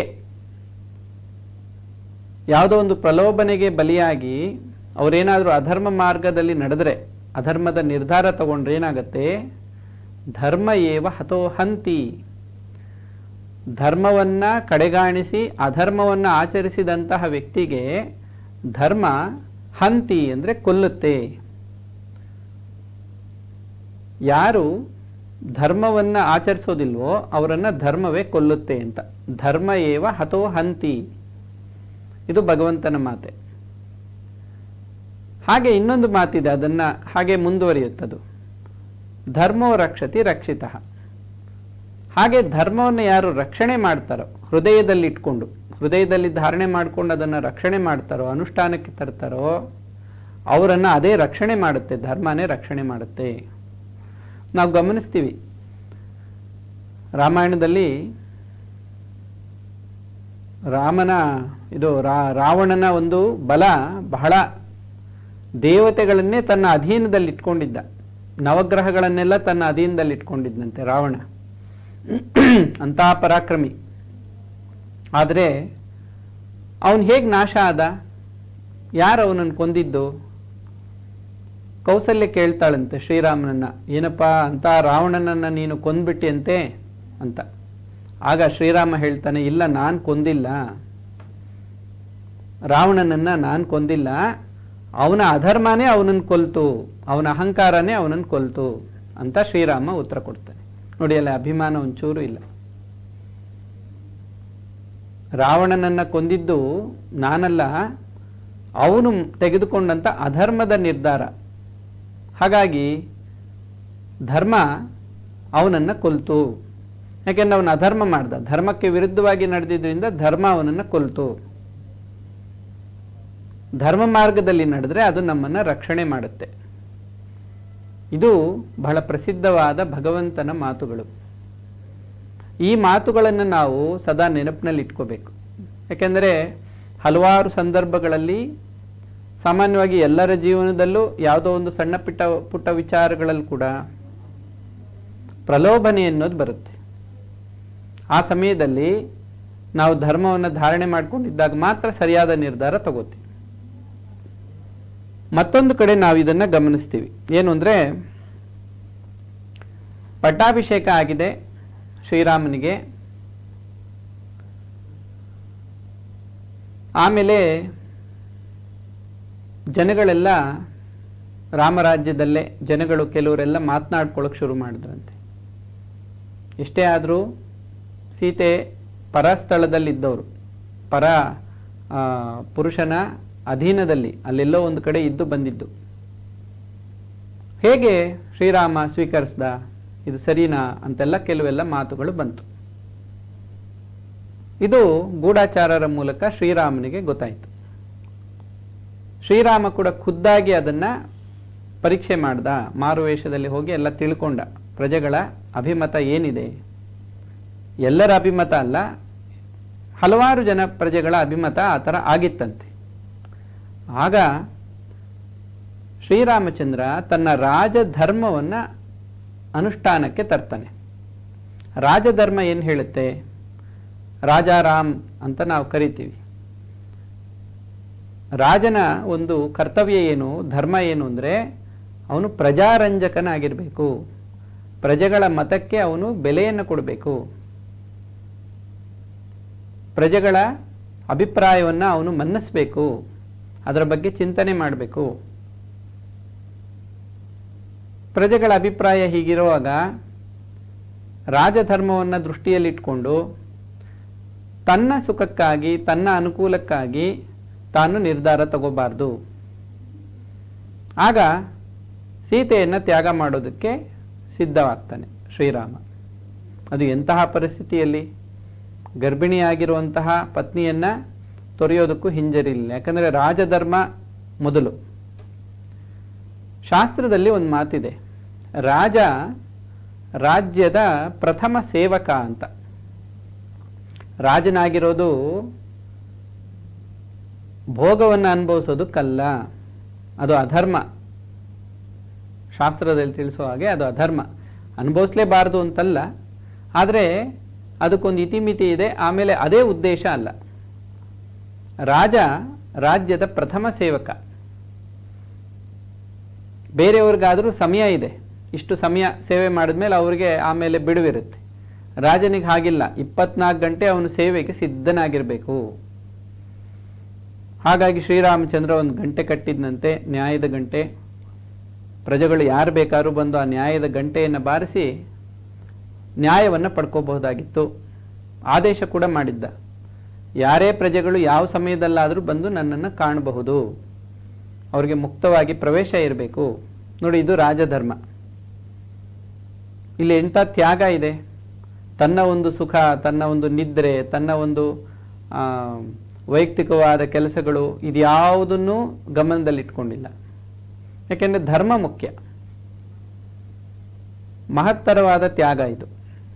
ಯಾವುದೋ ಒಂದು ಪ್ರಲೋಭನೆಗೆ ಬಲಿಯಾಗಿ ಅವರೇನಾದರೂ ಅಧರ್ಮ ಮಾರ್ಗದಲ್ಲಿ ನಡೆದರೆ ಅಧರ್ಮದ ನಿರ್ಧಾರ ತಗೊಂಡ್ರೆ ಏನಾಗತ್ತೆ ಧರ್ಮ ಏವ ಹತೋಹಂತಿ ಧರ್ಮವನ್ನ ಕಡೆಗಾಣಿಸಿ ಅಧರ್ಮವನ್ನು ಆಚರಿಸಿದಂತಹ ವ್ಯಕ್ತಿಗೆ ಧರ್ಮ ಹಂತಿ ಅಂದರೆ ಕೊಲ್ಲುತ್ತೆ ಯಾರು ಧರ್ಮವನ್ನು ಆಚರಿಸೋದಿಲ್ವೋ ಅವರನ್ನು ಧರ್ಮವೇ ಕೊಲ್ಲುತ್ತೆ ಅಂತ ಧರ್ಮ ಏವ ಹತೋ ಹಂತಿ ಇದು ಭಗವಂತನ ಮಾತೆ ಹಾಗೆ ಇನ್ನೊಂದು ಮಾತಿದೆ ಅದನ್ನ ಹಾಗೆ ಮುಂದುವರಿಯುತ್ತದು ಧರ್ಮೋ ರಕ್ಷತಿ ರಕ್ಷಿತ ಹಾಗೆ ಧರ್ಮವನ್ನು ಯಾರು ರಕ್ಷಣೆ ಮಾಡ್ತಾರೋ ಹೃದಯದಲ್ಲಿ ಇಟ್ಕೊಂಡು ಹೃದಯದಲ್ಲಿ ಧಾರಣೆ ಮಾಡ್ಕೊಂಡು ಅದನ್ನು ರಕ್ಷಣೆ ಮಾಡ್ತಾರೋ ಅನುಷ್ಠಾನಕ್ಕೆ ತರ್ತಾರೋ ಅವರನ್ನು ಅದೇ ರಕ್ಷಣೆ ಮಾಡುತ್ತೆ ಧರ್ಮನೇ ರಕ್ಷಣೆ ಮಾಡುತ್ತೆ ನಾವು ಗಮನಿಸ್ತೀವಿ ರಾಮಾಯಣದಲ್ಲಿ ರಾಮನ ಇದು ರಾ ರಾವಣನ ಒಂದು ಬಲ ಬಹಳ ದೇವತೆಗಳನ್ನೇ ತನ್ನ ಅಧೀನದಲ್ಲಿ ಇಟ್ಕೊಂಡಿದ್ದ ನವಗ್ರಹಗಳನ್ನೆಲ್ಲ ತನ್ನ ಅಧೀನದಲ್ಲಿ ಇಟ್ಕೊಂಡಿದ್ದಂತೆ ರಾವಣ ಅಂತ ಪರಾಕ್ರಮಿ ಆದರೆ ಅವನು ಹೇಗೆ ನಾಶ ಆದ ಯಾರು ಅವನನ್ನು ಕೊಂದಿದ್ದು ಕೌಸಲ್ಯ ಕೇಳ್ತಾಳಂತೆ ಶ್ರೀರಾಮನನ್ನ ಏನಪ್ಪ ಅಂತ ರಾವಣನನ್ನ ನೀನು ಕೊಂದ್ಬಿಟ್ಟಿಯಂತೆ ಅಂತ ಆಗ ಶ್ರೀರಾಮ ಹೇಳ್ತಾನೆ ಇಲ್ಲ ನಾನು ಕೊಂದಿಲ್ಲ ರಾವಣನನ್ನ ನಾನು ಕೊಂದಿಲ್ಲ ಅವನ ಅಧರ್ಮನೇ ಅವನನ್ನು ಕೊಲ್ತು ಅವನ ಅಹಂಕಾರನೇ ಅವನನ್ನು ಕೊಲ್ತು ಅಂತ ಶ್ರೀರಾಮ ಉತ್ತರ ಕೊಡ್ತಾನೆ ನೋಡಿ ಅಲ್ಲ ಅಭಿಮಾನ ಒಂಚೂರು ಇಲ್ಲ ರಾವಣನನ್ನ ಕೊಂದಿದ್ದು ನಾನಲ್ಲ ಅವನು ತೆಗೆದುಕೊಂಡಂತ ಅಧರ್ಮದ ನಿರ್ಧಾರ ಹಾಗಾಗಿ ಧರ್ಮ ಅವನನ್ನು ಕೊಲ್ತು ಯಾಕೆಂದ್ರೆ ಅವನು ಅಧರ್ಮ ಮಾಡ್ದ ಧರ್ಮಕ್ಕೆ ವಿರುದ್ಧವಾಗಿ ನಡೆದಿದ್ದರಿಂದ ಧರ್ಮ ಅವನನ್ನು ಕೊಲ್ತು ಧರ್ಮ ಮಾರ್ಗದಲ್ಲಿ ನಡೆದ್ರೆ ಅದು ನಮ್ಮನ್ನು ರಕ್ಷಣೆ ಮಾಡುತ್ತೆ ಇದು ಬಹಳ ಪ್ರಸಿದ್ಧವಾದ ಭಗವಂತನ ಮಾತುಗಳು ಈ ಮಾತುಗಳನ್ನು ನಾವು ಸದಾ ನೆನಪಿನಲ್ಲಿ ಇಟ್ಕೋಬೇಕು ಯಾಕೆಂದರೆ ಹಲವಾರು ಸಂದರ್ಭಗಳಲ್ಲಿ ಸಾಮಾನ್ಯವಾಗಿ ಎಲ್ಲರ ಜೀವನದಲ್ಲೂ ಯಾವುದೋ ಒಂದು ಸಣ್ಣ ಪುಟ್ಟ ಪುಟ್ಟ ವಿಚಾರಗಳಲ್ಲಿ ಕೂಡ ಪ್ರಲೋಭನೆ ಅನ್ನೋದು ಬರುತ್ತೆ ಆ ಸಮಯದಲ್ಲಿ ನಾವು ಧರ್ಮವನ್ನು ಧಾರಣೆ ಮಾಡ್ಕೊಂಡಿದ್ದಾಗ ಮಾತ್ರ ಸರಿಯಾದ ನಿರ್ಧಾರ ತಗೋತೀವಿ ಮತ್ತೊಂದು ಕಡೆ ನಾವು ಇದನ್ನ ಗಮನಿಸ್ತೀವಿ ಏನು ಅಂದ್ರೆ ಪಟ್ಟಾಭಿಷೇಕ ಆಗಿದೆ ಶ್ರೀರಾಮನಿಗೆ ಆಮೇಲೆ ಜನಗಳೆಲ್ಲ ರಾಮರಾಜ್ಯದಲ್ಲೇ ಜನಗಳು ಕೆಲವರೆಲ್ಲ ಮಾತನಾಡ್ಕೊಳ್ಳೋಕೆ ಶುರು ಮಾಡಿದ್ರಂತೆ ಎಷ್ಟೇ ಆದರೂ ಸೀತೆ ಪರ ಸ್ಥಳದಲ್ಲಿದ್ದವರು ಪರ ಆ, ಪುರುಷನ ಅಧೀನದಲ್ಲಿ ಅಲ್ಲೆಲ್ಲೋ ಒಂದು ಕಡೆ ಇದ್ದು ಬಂದಿದ್ದು ಹೇಗೆ ಶ್ರೀರಾಮ ಸ್ವೀಕರಿಸ್ದ ಇದು ಸರಿನಾ ಅಂತೆಲ್ಲ ಕೆಲವೆಲ್ಲ ಮಾತುಗಳು ಬಂತು ಇದು ಗೂಢಾಚಾರರ ಮೂಲಕ ಶ್ರೀರಾಮನಿಗೆ ಗೊತ್ತಾಯಿತು ಶ್ರೀರಾಮ ಕೂಡ ಖುದ್ದಾಗಿ ಅದನ್ನ ಪರೀಕ್ಷೆ ಮಾಡ್ದ ಮಾರುವೇಷದಲ್ಲಿ ಹೋಗಿ ಎಲ್ಲ ತಿಳ್ಕೊಂಡ ಪ್ರಜೆಗಳ ಅಭಿಮತ ಏನಿದೆ ಎಲ್ಲರ ಅಭಿಮತ ಅಲ್ಲ ಹಲವಾರು ಜನ ಪ್ರಜೆಗಳ ಅಭಿಮತ ಆ ಥರ ಆಗಿತ್ತಂತೆ ಆಗ ಶ್ರೀರಾಮಚಂದ್ರ ತನ್ನ ರಾಜಧರ್ಮವನ್ನ ಅನುಷ್ಠಾನಕ್ಕೆ ತರ್ತಾನೆ ರಾಜಧರ್ಮ ಏನು ಹೇಳುತ್ತೆ ರಾಜಾರಾಮ್ ಅಂತ ನಾವು ಕರಿತೀವಿ ರಾಜನ ಒಂದು ಕರ್ತವ್ಯ ಏನು ಧರ್ಮ ಏನು ಅಂದರೆ ಅವನು ಪ್ರಜಾರಂಜಕನಾಗಿರಬೇಕು ಪ್ರಜೆಗಳ ಮತಕ್ಕೆ ಅವನು ಬೆಲೆಯನ್ನು ಕೊಡಬೇಕು ಪ್ರಜೆಗಳ ಅಭಿಪ್ರಾಯವನ್ನು ಅವನು ಮನ್ನಿಸ್ಬೇಕು ಅದರ ಬಗ್ಗೆ ಚಿಂತನೆ ಮಾಡಬೇಕು ಪ್ರಜೆಗಳ ಅಭಿಪ್ರಾಯ ಹೀಗಿರುವಾಗ ರಾಜಧರ್ಮವನ್ನು ದೃಷ್ಟಿಯಲ್ಲಿಟ್ಕೊಂಡು ತನ್ನ ಸುಖಕ್ಕಾಗಿ ತನ್ನ ಅನುಕೂಲಕ್ಕಾಗಿ ತಾನು ನಿರ್ಧಾರ ತಗೋಬಾರ್ದು ಆಗ ಸೀತೆಯನ್ನು ತ್ಯಾಗ ಮಾಡೋದಕ್ಕೆ ಸಿದ್ಧವಾಗ್ತಾನೆ ಶ್ರೀರಾಮ ಅದು ಎಂತಹ ಪರಿಸ್ಥಿತಿಯಲ್ಲಿ ಗರ್ಭಿಣಿಯಾಗಿರುವಂತಹ ಪತ್ನಿಯನ್ನ ತೊರೆಯೋದಕ್ಕೂ ಹಿಂಜರಿಲಿಲ್ಲ ಯಾಕಂದರೆ ರಾಜಧರ್ಮ ಮೊದಲು ಶಾಸ್ತ್ರದಲ್ಲಿ ಒಂದು ಮಾತಿದೆ ರಾಜ ರಾಜ್ಯದ ಪ್ರಥಮ ಸೇವಕ ಅಂತ ರಾಜನಾಗಿರೋದು ಭೋಗವನ್ನು ಅನುಭವಿಸೋದಕ್ಕಲ್ಲ ಅದು ಅಧರ್ಮ ಶಾಸ್ತ್ರದಲ್ಲಿ ತಿಳಿಸೋ ಹಾಗೆ ಅದು ಅಧರ್ಮ ಅನುಭವಿಸ್ಲೇಬಾರದು ಅಂತಲ್ಲ ಆದರೆ ಅದಕ್ಕೊಂದು ಇತಿಮಿತಿ ಇದೆ ಆಮೇಲೆ ಅದೇ ಉದ್ದೇಶ ಅಲ್ಲ ರಾಜ ರಾಜ್ಯದ ಪ್ರಥಮ ಸೇವಕ ಬೇರೆಯವ್ರಿಗಾದರೂ ಸಮಯ ಇದೆ ಇಷ್ಟು ಸಮಯ ಸೇವೆ ಮಾಡಿದ್ಮೇಲೆ ಅವರಿಗೆ ಆಮೇಲೆ ಬಿಡುವಿರುತ್ತೆ ರಾಜನಿಗೆ ಹಾಗಿಲ್ಲ ಇಪ್ಪತ್ನಾಲ್ಕು ಗಂಟೆ ಅವನು ಸೇವೆಗೆ ಸಿದ್ಧನಾಗಿರಬೇಕು ಹಾಗಾಗಿ ಶ್ರೀರಾಮಚಂದ್ರ ಒಂದು ಗಂಟೆ ಕಟ್ಟಿದ್ನಂತೆ ನ್ಯಾಯದ ಗಂಟೆ ಪ್ರಜೆಗಳು ಯಾರು ಬೇಕಾದ್ರೂ ಬಂದು ಆ ನ್ಯಾಯದ ಗಂಟೆಯನ್ನು ಬಾರಿಸಿ ನ್ಯಾಯವನ್ನು ಪಡ್ಕೋಬಹುದಾಗಿತ್ತು ಆದೇಶ ಕೂಡ ಮಾಡಿದ್ದ ಯಾರೇ ಪ್ರಜೆಗಳು ಯಾವ ಸಮಯದಲ್ಲಾದರೂ ಬಂದು ನನ್ನನ್ನು ಕಾಣಬಹುದು ಅವರಿಗೆ ಮುಕ್ತವಾಗಿ ಪ್ರವೇಶ ಇರಬೇಕು ನೋಡಿ ಇದು ರಾಜಧರ್ಮ ಇಲ್ಲಿ ಎಂಥ ತ್ಯಾಗ ಇದೆ ತನ್ನ ಒಂದು ಸುಖ ತನ್ನ ಒಂದು ನಿದ್ರೆ ತನ್ನ ಒಂದು ಆ, ವೈಯಕ್ತಿಕವಾದ ಕೆಲಸಗಳು ಇದ್ಯಾವುದನ್ನು ಗಮನದಲ್ಲಿಟ್ಕೊಂಡಿಲ್ಲ ಯಾಕೆಂದರೆ ಧರ್ಮ ಮುಖ್ಯ ಮಹತ್ತರವಾದ ತ್ಯಾಗ ಇದು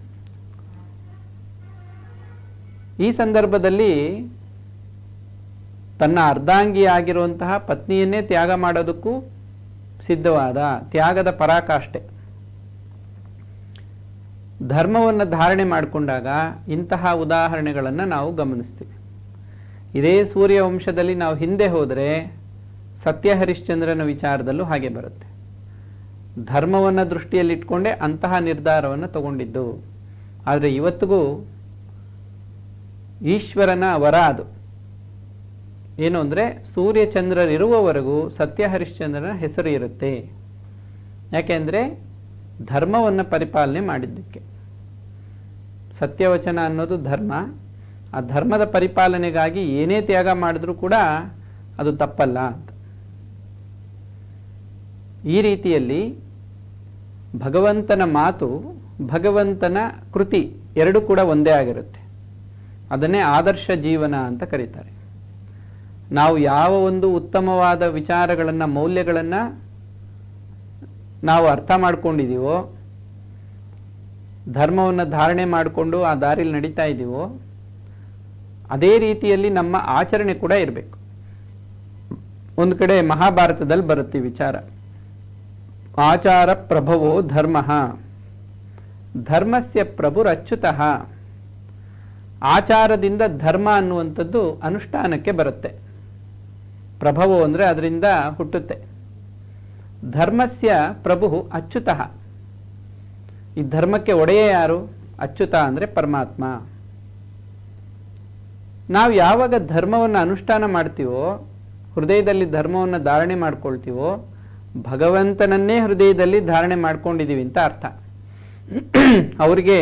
ಈ ಸಂದರ್ಭದಲ್ಲಿ ತನ್ನ ಅರ್ಧಾಂಗಿ ಆಗಿರುವಂತಹ ಪತ್ನಿಯನ್ನೇ ತ್ಯಾಗ ಮಾಡೋದಕ್ಕೂ ಸಿದ್ಧವಾದ ತ್ಯಾಗದ ಪರಾಕಾಷ್ಠೆ ಧರ್ಮವನ್ನು ಧಾರಣೆ ಮಾಡಿಕೊಂಡಾಗ ಇಂತಹ ಉದಾಹರಣೆಗಳನ್ನು ನಾವು ಗಮನಿಸ್ತೀವಿ ಇದೇ ಸೂರ್ಯ ವಂಶದಲ್ಲಿ ನಾವು ಹಿಂದೆ ಹೋದರೆ ಸತ್ಯ ಹರಿಶ್ಚಂದ್ರನ ವಿಚಾರದಲ್ಲೂ ಹಾಗೆ ಬರುತ್ತೆ ಧರ್ಮವನ್ನು ದೃಷ್ಟಿಯಲ್ಲಿಟ್ಕೊಂಡೇ ಅಂತಹ ನಿರ್ಧಾರವನ್ನು ತಗೊಂಡಿದ್ದು ಆದರೆ ಇವತ್ತಿಗೂ ಈಶ್ವರನ ವರ ಅದು ಏನು ಅಂದರೆ ಸೂರ್ಯಚಂದ್ರರಿರುವವರೆಗೂ ಸತ್ಯ ಹರಿಶ್ಚಂದ್ರನ ಹೆಸರು ಇರುತ್ತೆ ಯಾಕೆಂದರೆ ಧರ್ಮವನ್ನು ಪರಿಪಾಲನೆ ಮಾಡಿದ್ದಕ್ಕೆ ಸತ್ಯವಚನ ಅನ್ನೋದು ಧರ್ಮ ಆ ಧರ್ಮದ ಪರಿಪಾಲನೆಗಾಗಿ ಏನೇ ತ್ಯಾಗ ಮಾಡಿದ್ರೂ ಕೂಡ ಅದು ತಪ್ಪಲ್ಲ ಅಂತ ಈ ರೀತಿಯಲ್ಲಿ ಭಗವಂತನ ಮಾತು ಭಗವಂತನ ಕೃತಿ ಎರಡೂ ಕೂಡ ಒಂದೇ ಆಗಿರುತ್ತೆ ಅದನ್ನೇ ಆದರ್ಶ ಜೀವನ ಅಂತ ಕರೀತಾರೆ ನಾವು ಯಾವ ಒಂದು ಉತ್ತಮವಾದ ವಿಚಾರಗಳನ್ನು ಮೌಲ್ಯಗಳನ್ನು ನಾವು ಅರ್ಥ ಮಾಡ್ಕೊಂಡಿದ್ದೀವೋ ಧರ್ಮವನ್ನು ಧಾರಣೆ ಮಾಡಿಕೊಂಡು ಆ ದಾರಿಲಿ ನಡೀತಾ ಇದ್ದೀವೋ ಅದೇ ರೀತಿಯಲ್ಲಿ ನಮ್ಮ ಆಚರಣೆ ಕೂಡ ಇರಬೇಕು ಒಂದು ಕಡೆ ಮಹಾಭಾರತದಲ್ಲಿ ಬರುತ್ತೆ ಈ ವಿಚಾರ ಆಚಾರ ಪ್ರಭವೋ ಧರ್ಮ ಧರ್ಮಸ್ಯ ಪ್ರಭುರಚ್ಯುತಃ ಆಚಾರದಿಂದ ಧರ್ಮ ಅನ್ನುವಂಥದ್ದು ಅನುಷ್ಠಾನಕ್ಕೆ ಬರುತ್ತೆ ಪ್ರಭವು ಅಂದರೆ ಅದರಿಂದ ಹುಟ್ಟುತ್ತೆ ಧರ್ಮಸ್ಯ ಪ್ರಭು ಅಚ್ಯುತಃ ಈ ಧರ್ಮಕ್ಕೆ ಒಡೆಯ ಯಾರು ಅಚ್ಯುತ ಅಂದರೆ ಪರಮಾತ್ಮ ನಾವು ಯಾವಾಗ ಧರ್ಮವನ್ನು ಅನುಷ್ಠಾನ ಮಾಡ್ತೀವೋ ಹೃದಯದಲ್ಲಿ ಧರ್ಮವನ್ನು ಧಾರಣೆ ಮಾಡ್ಕೊಳ್ತೀವೋ ಭಗವಂತನನ್ನೇ ಹೃದಯದಲ್ಲಿ ಧಾರಣೆ ಮಾಡ್ಕೊಂಡಿದ್ದೀವಿ ಅಂತ ಅರ್ಥ ಅವರಿಗೆ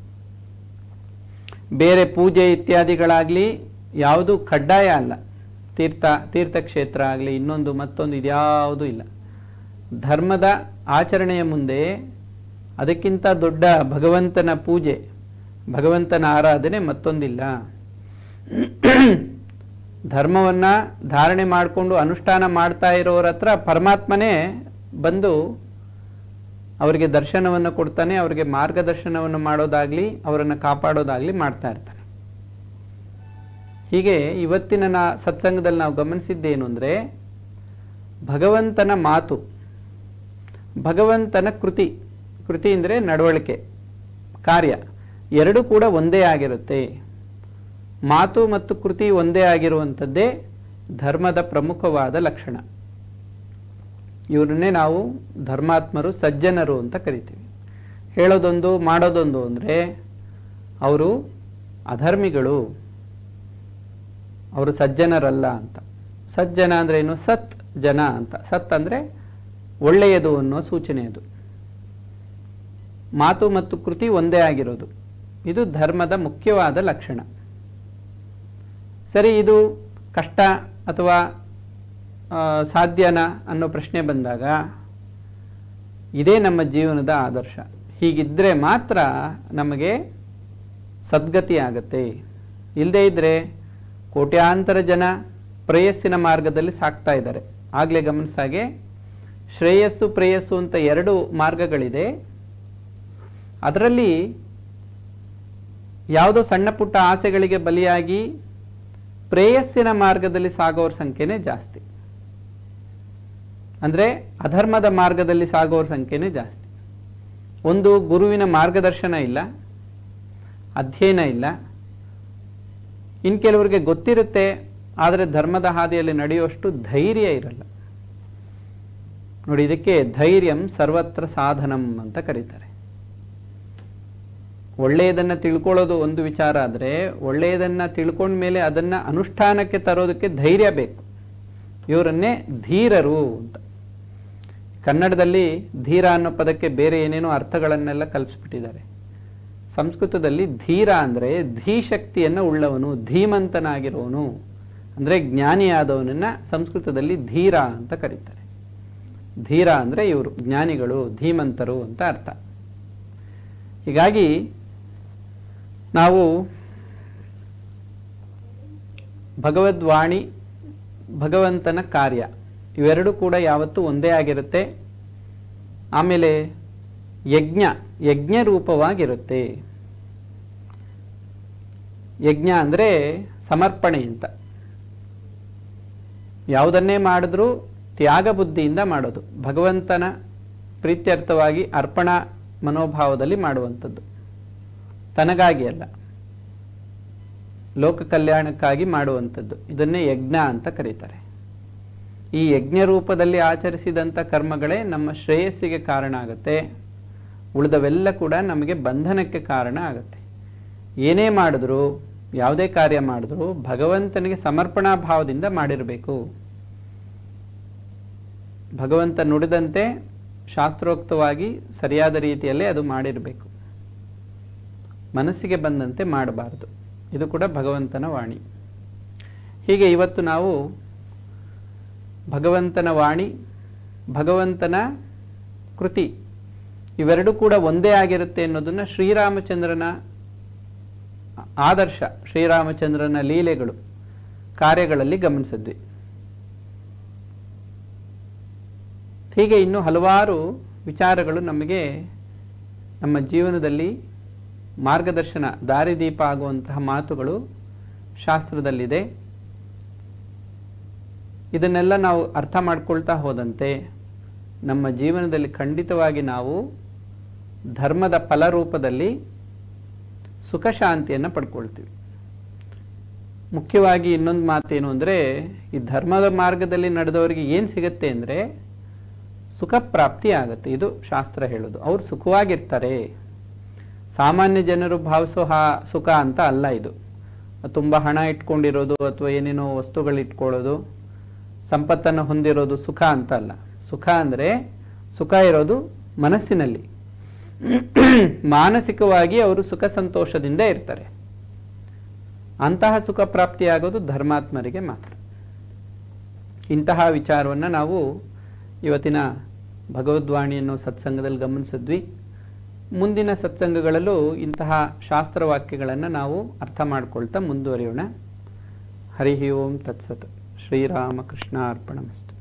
ಬೇರೆ ಪೂಜೆ ಇತ್ಯಾದಿಗಳಾಗಲಿ ಯಾವುದು ಕಡ್ಡಾಯ ಅಲ್ಲ ತೀರ್ಥ ತೀರ್ಥಕ್ಷೇತ್ರ ಆಗಲಿ ಇನ್ನೊಂದು ಮತ್ತೊಂದು ಇದ್ಯಾವುದೂ ಇಲ್ಲ ಧರ್ಮದ ಆಚರಣೆಯ ಮುಂದೆ ಅದಕ್ಕಿಂತ ದೊಡ್ಡ ಭಗವಂತನ ಪೂಜೆ ಭಗವಂತನ ಆರಾಧನೆ ಮತ್ತೊಂದಿಲ್ಲ ಧರ್ಮವನ್ನು ಧಾರಣೆ ಮಾಡಿಕೊಂಡು ಅನುಷ್ಠಾನ ಮಾಡ್ತಾ ಇರೋರ ಹತ್ರ ಪರಮಾತ್ಮನೇ ಬಂದು ಅವರಿಗೆ ದರ್ಶನವನ್ನು ಕೊಡ್ತಾನೆ ಅವರಿಗೆ ಮಾರ್ಗದರ್ಶನವನ್ನು ಮಾಡೋದಾಗ್ಲಿ ಅವರನ್ನು ಕಾಪಾಡೋದಾಗ್ಲಿ ಮಾಡ್ತಾ ಇರ್ತಾನೆ ಹೀಗೆ ಇವತ್ತಿನ ನಾ ಸತ್ಸಂಗದಲ್ಲಿ ನಾವು ಗಮನಿಸಿದ್ದೇನು ಅಂದರೆ ಭಗವಂತನ ಮಾತು ಭಗವಂತನ ಕೃತಿ ಕೃತಿ ಅಂದರೆ ನಡವಳಿಕೆ ಕಾರ್ಯ ಎರಡು ಕೂಡ ಒಂದೇ ಆಗಿರುತ್ತೆ ಮಾತು ಮತ್ತು ಕೃತಿ ಒಂದೇ ಆಗಿರುವಂಥದ್ದೇ ಧರ್ಮದ ಪ್ರಮುಖವಾದ ಲಕ್ಷಣ ಇವರನ್ನೇ ನಾವು ಧರ್ಮಾತ್ಮರು ಸಜ್ಜನರು ಅಂತ ಕರಿತೀವಿ ಹೇಳೋದೊಂದು ಮಾಡೋದೊಂದು ಅಂದರೆ ಅವರು ಅಧರ್ಮಿಗಳು ಅವರು ಸಜ್ಜನರಲ್ಲ ಅಂತ ಸಜ್ಜನ ಅಂದ್ರೆ ಏನು ಸತ್ ಜನ ಅಂತ ಸತ್ ಅಂದರೆ ಒಳ್ಳೆಯದು ಅನ್ನೋ ಸೂಚನೆ ಅದು ಮಾತು ಮತ್ತು ಕೃತಿ ಒಂದೇ ಆಗಿರೋದು ಇದು ಧರ್ಮದ ಮುಖ್ಯವಾದ ಲಕ್ಷಣ ಸರಿ ಇದು ಕಷ್ಟ ಅಥವಾ ಆ, ಸಾಧ್ಯನಾ ಅನ್ನೋ ಪ್ರಶ್ನೆ ಬಂದಾಗ ಇದೇ ನಮ್ಮ ಜೀವನದ ಆದರ್ಶ ಹೀಗಿದ್ದರೆ ಮಾತ್ರ ನಮಗೆ ಸದ್ಗತಿ ಆಗತ್ತೆ ಇಲ್ಲದೇ ಇದ್ದರೆ ಕೋಟ್ಯಾಂತರ ಜನ ಪ್ರೇಯಸ್ಸಿನ ಮಾರ್ಗದಲ್ಲಿ ಸಾಕ್ತಾ ಇದ್ದಾರೆ ಆಗಲೇ ಗಮನಿಸಾಗೆ ಶ್ರೇಯಸ್ಸು ಪ್ರೇಯಸ್ಸು ಅಂತ ಎರಡು ಮಾರ್ಗಗಳಿದೆ ಅದರಲ್ಲಿ ಯಾವುದೋ ಸಣ್ಣ ಪುಟ್ಟ ಆಸೆಗಳಿಗೆ ಬಲಿಯಾಗಿ ಪ್ರೇಯಸ್ಸಿನ ಮಾರ್ಗದಲ್ಲಿ ಸಾಗೋರ ಸಂಖ್ಯೆನೇ ಜಾಸ್ತಿ ಅಂದರೆ ಅಧರ್ಮದ ಮಾರ್ಗದಲ್ಲಿ ಸಾಗೋರ ಸಂಖ್ಯೆನೇ ಜಾಸ್ತಿ ಒಂದು ಗುರುವಿನ ಮಾರ್ಗದರ್ಶನ ಇಲ್ಲ ಅಧ್ಯಯನ ಇಲ್ಲ ಇನ್ನು ಕೆಲವರಿಗೆ ಗೊತ್ತಿರುತ್ತೆ ಆದರೆ ಧರ್ಮದ ಹಾದಿಯಲ್ಲಿ ನಡೆಯುವಷ್ಟು ಧೈರ್ಯ ಇರಲ್ಲ ನೋಡಿ ಇದಕ್ಕೆ ಧೈರ್ಯಂ ಸರ್ವತ್ರ ಸಾಧನಂ ಅಂತ ಕರೀತಾರೆ ಒಳ್ಳೆಯದನ್ನ ತಿಳ್ಕೊಳ್ಳೋದು ಒಂದು ವಿಚಾರ ಆದರೆ ಒಳ್ಳೆಯದನ್ನ ತಿಳ್ಕೊಂಡ ಮೇಲೆ ಅದನ್ನ ಅನುಷ್ಠಾನಕ್ಕೆ ತರೋದಕ್ಕೆ ಧೈರ್ಯ ಬೇಕು ಇವರನ್ನೇ ಧೀರರು ಅಂತ ಕನ್ನಡದಲ್ಲಿ ಧೀರ ಅನ್ನೋ ಪದಕ್ಕೆ ಬೇರೆ ಏನೇನೋ ಅರ್ಥಗಳನ್ನೆಲ್ಲ ಕಲ್ಪಿಸ್ಬಿಟ್ಟಿದ್ದಾರೆ ಸಂಸ್ಕೃತದಲ್ಲಿ ಧೀರ ಅಂದರೆ ಧೀಶಕ್ತಿಯನ್ನು ಉಳ್ಳವನು ಧೀಮಂತನಾಗಿರೋನು ಅಂದರೆ ಜ್ಞಾನಿಯಾದವನನ್ನ ಸಂಸ್ಕೃತದಲ್ಲಿ ಧೀರ ಅಂತ ಕರೀತಾರೆ ಧೀರ ಅಂದರೆ ಇವರು ಜ್ಞಾನಿಗಳು ಧೀಮಂತರು ಅಂತ ಅರ್ಥ ಹೀಗಾಗಿ ನಾವು ಭಗವದ್ವಾಣಿ ಭಗವಂತನ ಕಾರ್ಯ ಇವೆರಡು ಕೂಡ ಯಾವತ್ತೂ ಒಂದೇ ಆಗಿರುತ್ತೆ ಆಮೇಲೆ ಯಜ್ಞ ಯಜ್ಞ ರೂಪವಾಗಿರುತ್ತೆ ಯಜ್ಞ ಅಂದರೆ ಸಮರ್ಪಣೆ ಅಂತ ಯಾವುದನ್ನೇ ಮಾಡಿದ್ರೂ ತ್ಯಾಗ ಬುದ್ಧಿಯಿಂದ ಮಾಡೋದು ಭಗವಂತನ ಪ್ರೀತ್ಯರ್ಥವಾಗಿ ಅರ್ಪಣಾ ಮನೋಭಾವದಲ್ಲಿ ಮಾಡುವಂಥದ್ದು ತನಗಾಗಿ ಅಲ್ಲ ಲೋಕ ಕಲ್ಯಾಣಕ್ಕಾಗಿ ಮಾಡುವಂಥದ್ದು ಇದನ್ನೇ ಯಜ್ಞ ಅಂತ ಕರೀತಾರೆ ಈ ಯಜ್ಞ ರೂಪದಲ್ಲಿ ಆಚರಿಸಿದಂಥ ಕರ್ಮಗಳೇ ನಮ್ಮ ಶ್ರೇಯಸ್ಸಿಗೆ ಕಾರಣ ಆಗುತ್ತೆ ಉಳಿದವೆಲ್ಲ ಕೂಡ ನಮಗೆ ಬಂಧನಕ್ಕೆ ಕಾರಣ ಆಗುತ್ತೆ ಏನೇ ಮಾಡಿದ್ರು ಯಾವುದೇ ಕಾರ್ಯ ಮಾಡಿದ್ರು ಭಗವಂತನಿಗೆ ಸಮರ್ಪಣಾ ಭಾವದಿಂದ ಮಾಡಿರಬೇಕು ಭಗವಂತ ನುಡಿದಂತೆ ಶಾಸ್ತ್ರೋಕ್ತವಾಗಿ ಸರಿಯಾದ ರೀತಿಯಲ್ಲೇ ಅದು ಮಾಡಿರಬೇಕು ಮನಸ್ಸಿಗೆ ಬಂದಂತೆ ಮಾಡಬಾರದು ಇದು ಕೂಡ ಭಗವಂತನ ವಾಣಿ ಹೀಗೆ ಇವತ್ತು ನಾವು ಭಗವಂತನ ವಾಣಿ ಭಗವಂತನ ಕೃತಿ ಇವೆರಡೂ ಕೂಡ ಒಂದೇ ಆಗಿರುತ್ತೆ ಅನ್ನೋದನ್ನ ಶ್ರೀರಾಮಚಂದ್ರನ ಆದರ್ಶ ಶ್ರೀರಾಮಚಂದ್ರನ ಲೀಲೆಗಳು ಕಾರ್ಯಗಳಲ್ಲಿ ಗಮನಿಸಿದ್ವಿ ಹೀಗೆ ಇನ್ನೂ ಹಲವಾರು ವಿಚಾರಗಳು ನಮಗೆ ನಮ್ಮ ಜೀವನದಲ್ಲಿ ಮಾರ್ಗದರ್ಶನ ದಾರಿದೀಪ ಆಗುವಂತಹ ಮಾತುಗಳು ಶಾಸ್ತ್ರದಲ್ಲಿದೆ ಇದನ್ನೆಲ್ಲ ನಾವು ಅರ್ಥ ಮಾಡ್ಕೊಳ್ತಾ ಹೋದಂತೆ ನಮ್ಮ ಜೀವನದಲ್ಲಿ ಖಂಡಿತವಾಗಿ ನಾವು ಧರ್ಮದ ಫಲರೂಪದಲ್ಲಿ ಸುಖ ಶಾಂತಿಯನ್ನು ಪಡ್ಕೊಳ್ತೀವಿ ಮುಖ್ಯವಾಗಿ ಇನ್ನೊಂದು ಮಾತೇನು ಅಂದರೆ ಈ ಧರ್ಮದ ಮಾರ್ಗದಲ್ಲಿ ನಡೆದವರಿಗೆ ಏನು ಸಿಗುತ್ತೆ ಅಂದರೆ ಸುಖ ಪ್ರಾಪ್ತಿ ಆಗುತ್ತೆ ಇದು ಶಾಸ್ತ್ರ ಹೇಳೋದು ಅವ್ರು ಸುಖವಾಗಿರ್ತಾರೆ ಸಾಮಾನ್ಯ ಜನರು ಭಾವಿಸೋ ಹಾ ಸುಖ ಅಂತ ಅಲ್ಲ ಇದು ತುಂಬ ಹಣ ಇಟ್ಕೊಂಡಿರೋದು ಅಥವಾ ಏನೇನೋ ವಸ್ತುಗಳು ಇಟ್ಕೊಳ್ಳೋದು ಸಂಪತ್ತನ್ನು ಹೊಂದಿರೋದು ಸುಖ ಅಂತ ಅಲ್ಲ ಸುಖ ಅಂದರೆ ಸುಖ ಇರೋದು ಮನಸ್ಸಿನಲ್ಲಿ ಮಾನಸಿಕವಾಗಿ ಅವರು ಸುಖ ಸಂತೋಷದಿಂದ ಇರ್ತಾರೆ ಅಂತಹ ಸುಖ ಪ್ರಾಪ್ತಿಯಾಗೋದು ಧರ್ಮಾತ್ಮರಿಗೆ ಮಾತ್ರ ಇಂತಹ ವಿಚಾರವನ್ನು ನಾವು ಇವತ್ತಿನ ಭಗವದ್ವಾಣಿ ಅನ್ನೋ ಸತ್ಸಂಗದಲ್ಲಿ ಗಮನಿಸಿದ್ವಿ ಮುಂದಿನ ಸತ್ಸಂಗಗಳಲ್ಲೂ ಇಂತಹ ಶಾಸ್ತ್ರವಾಕ್ಯಗಳನ್ನು ನಾವು ಅರ್ಥ ಮಾಡ್ಕೊಳ್ತಾ ಮುಂದುವರಿಯೋಣ ಹರಿ ಓಂ ತತ್ಸತ್ ಶ್ರೀರಾಮಕೃಷ್ಣ ಅರ್ಪಣಮಸ್ತು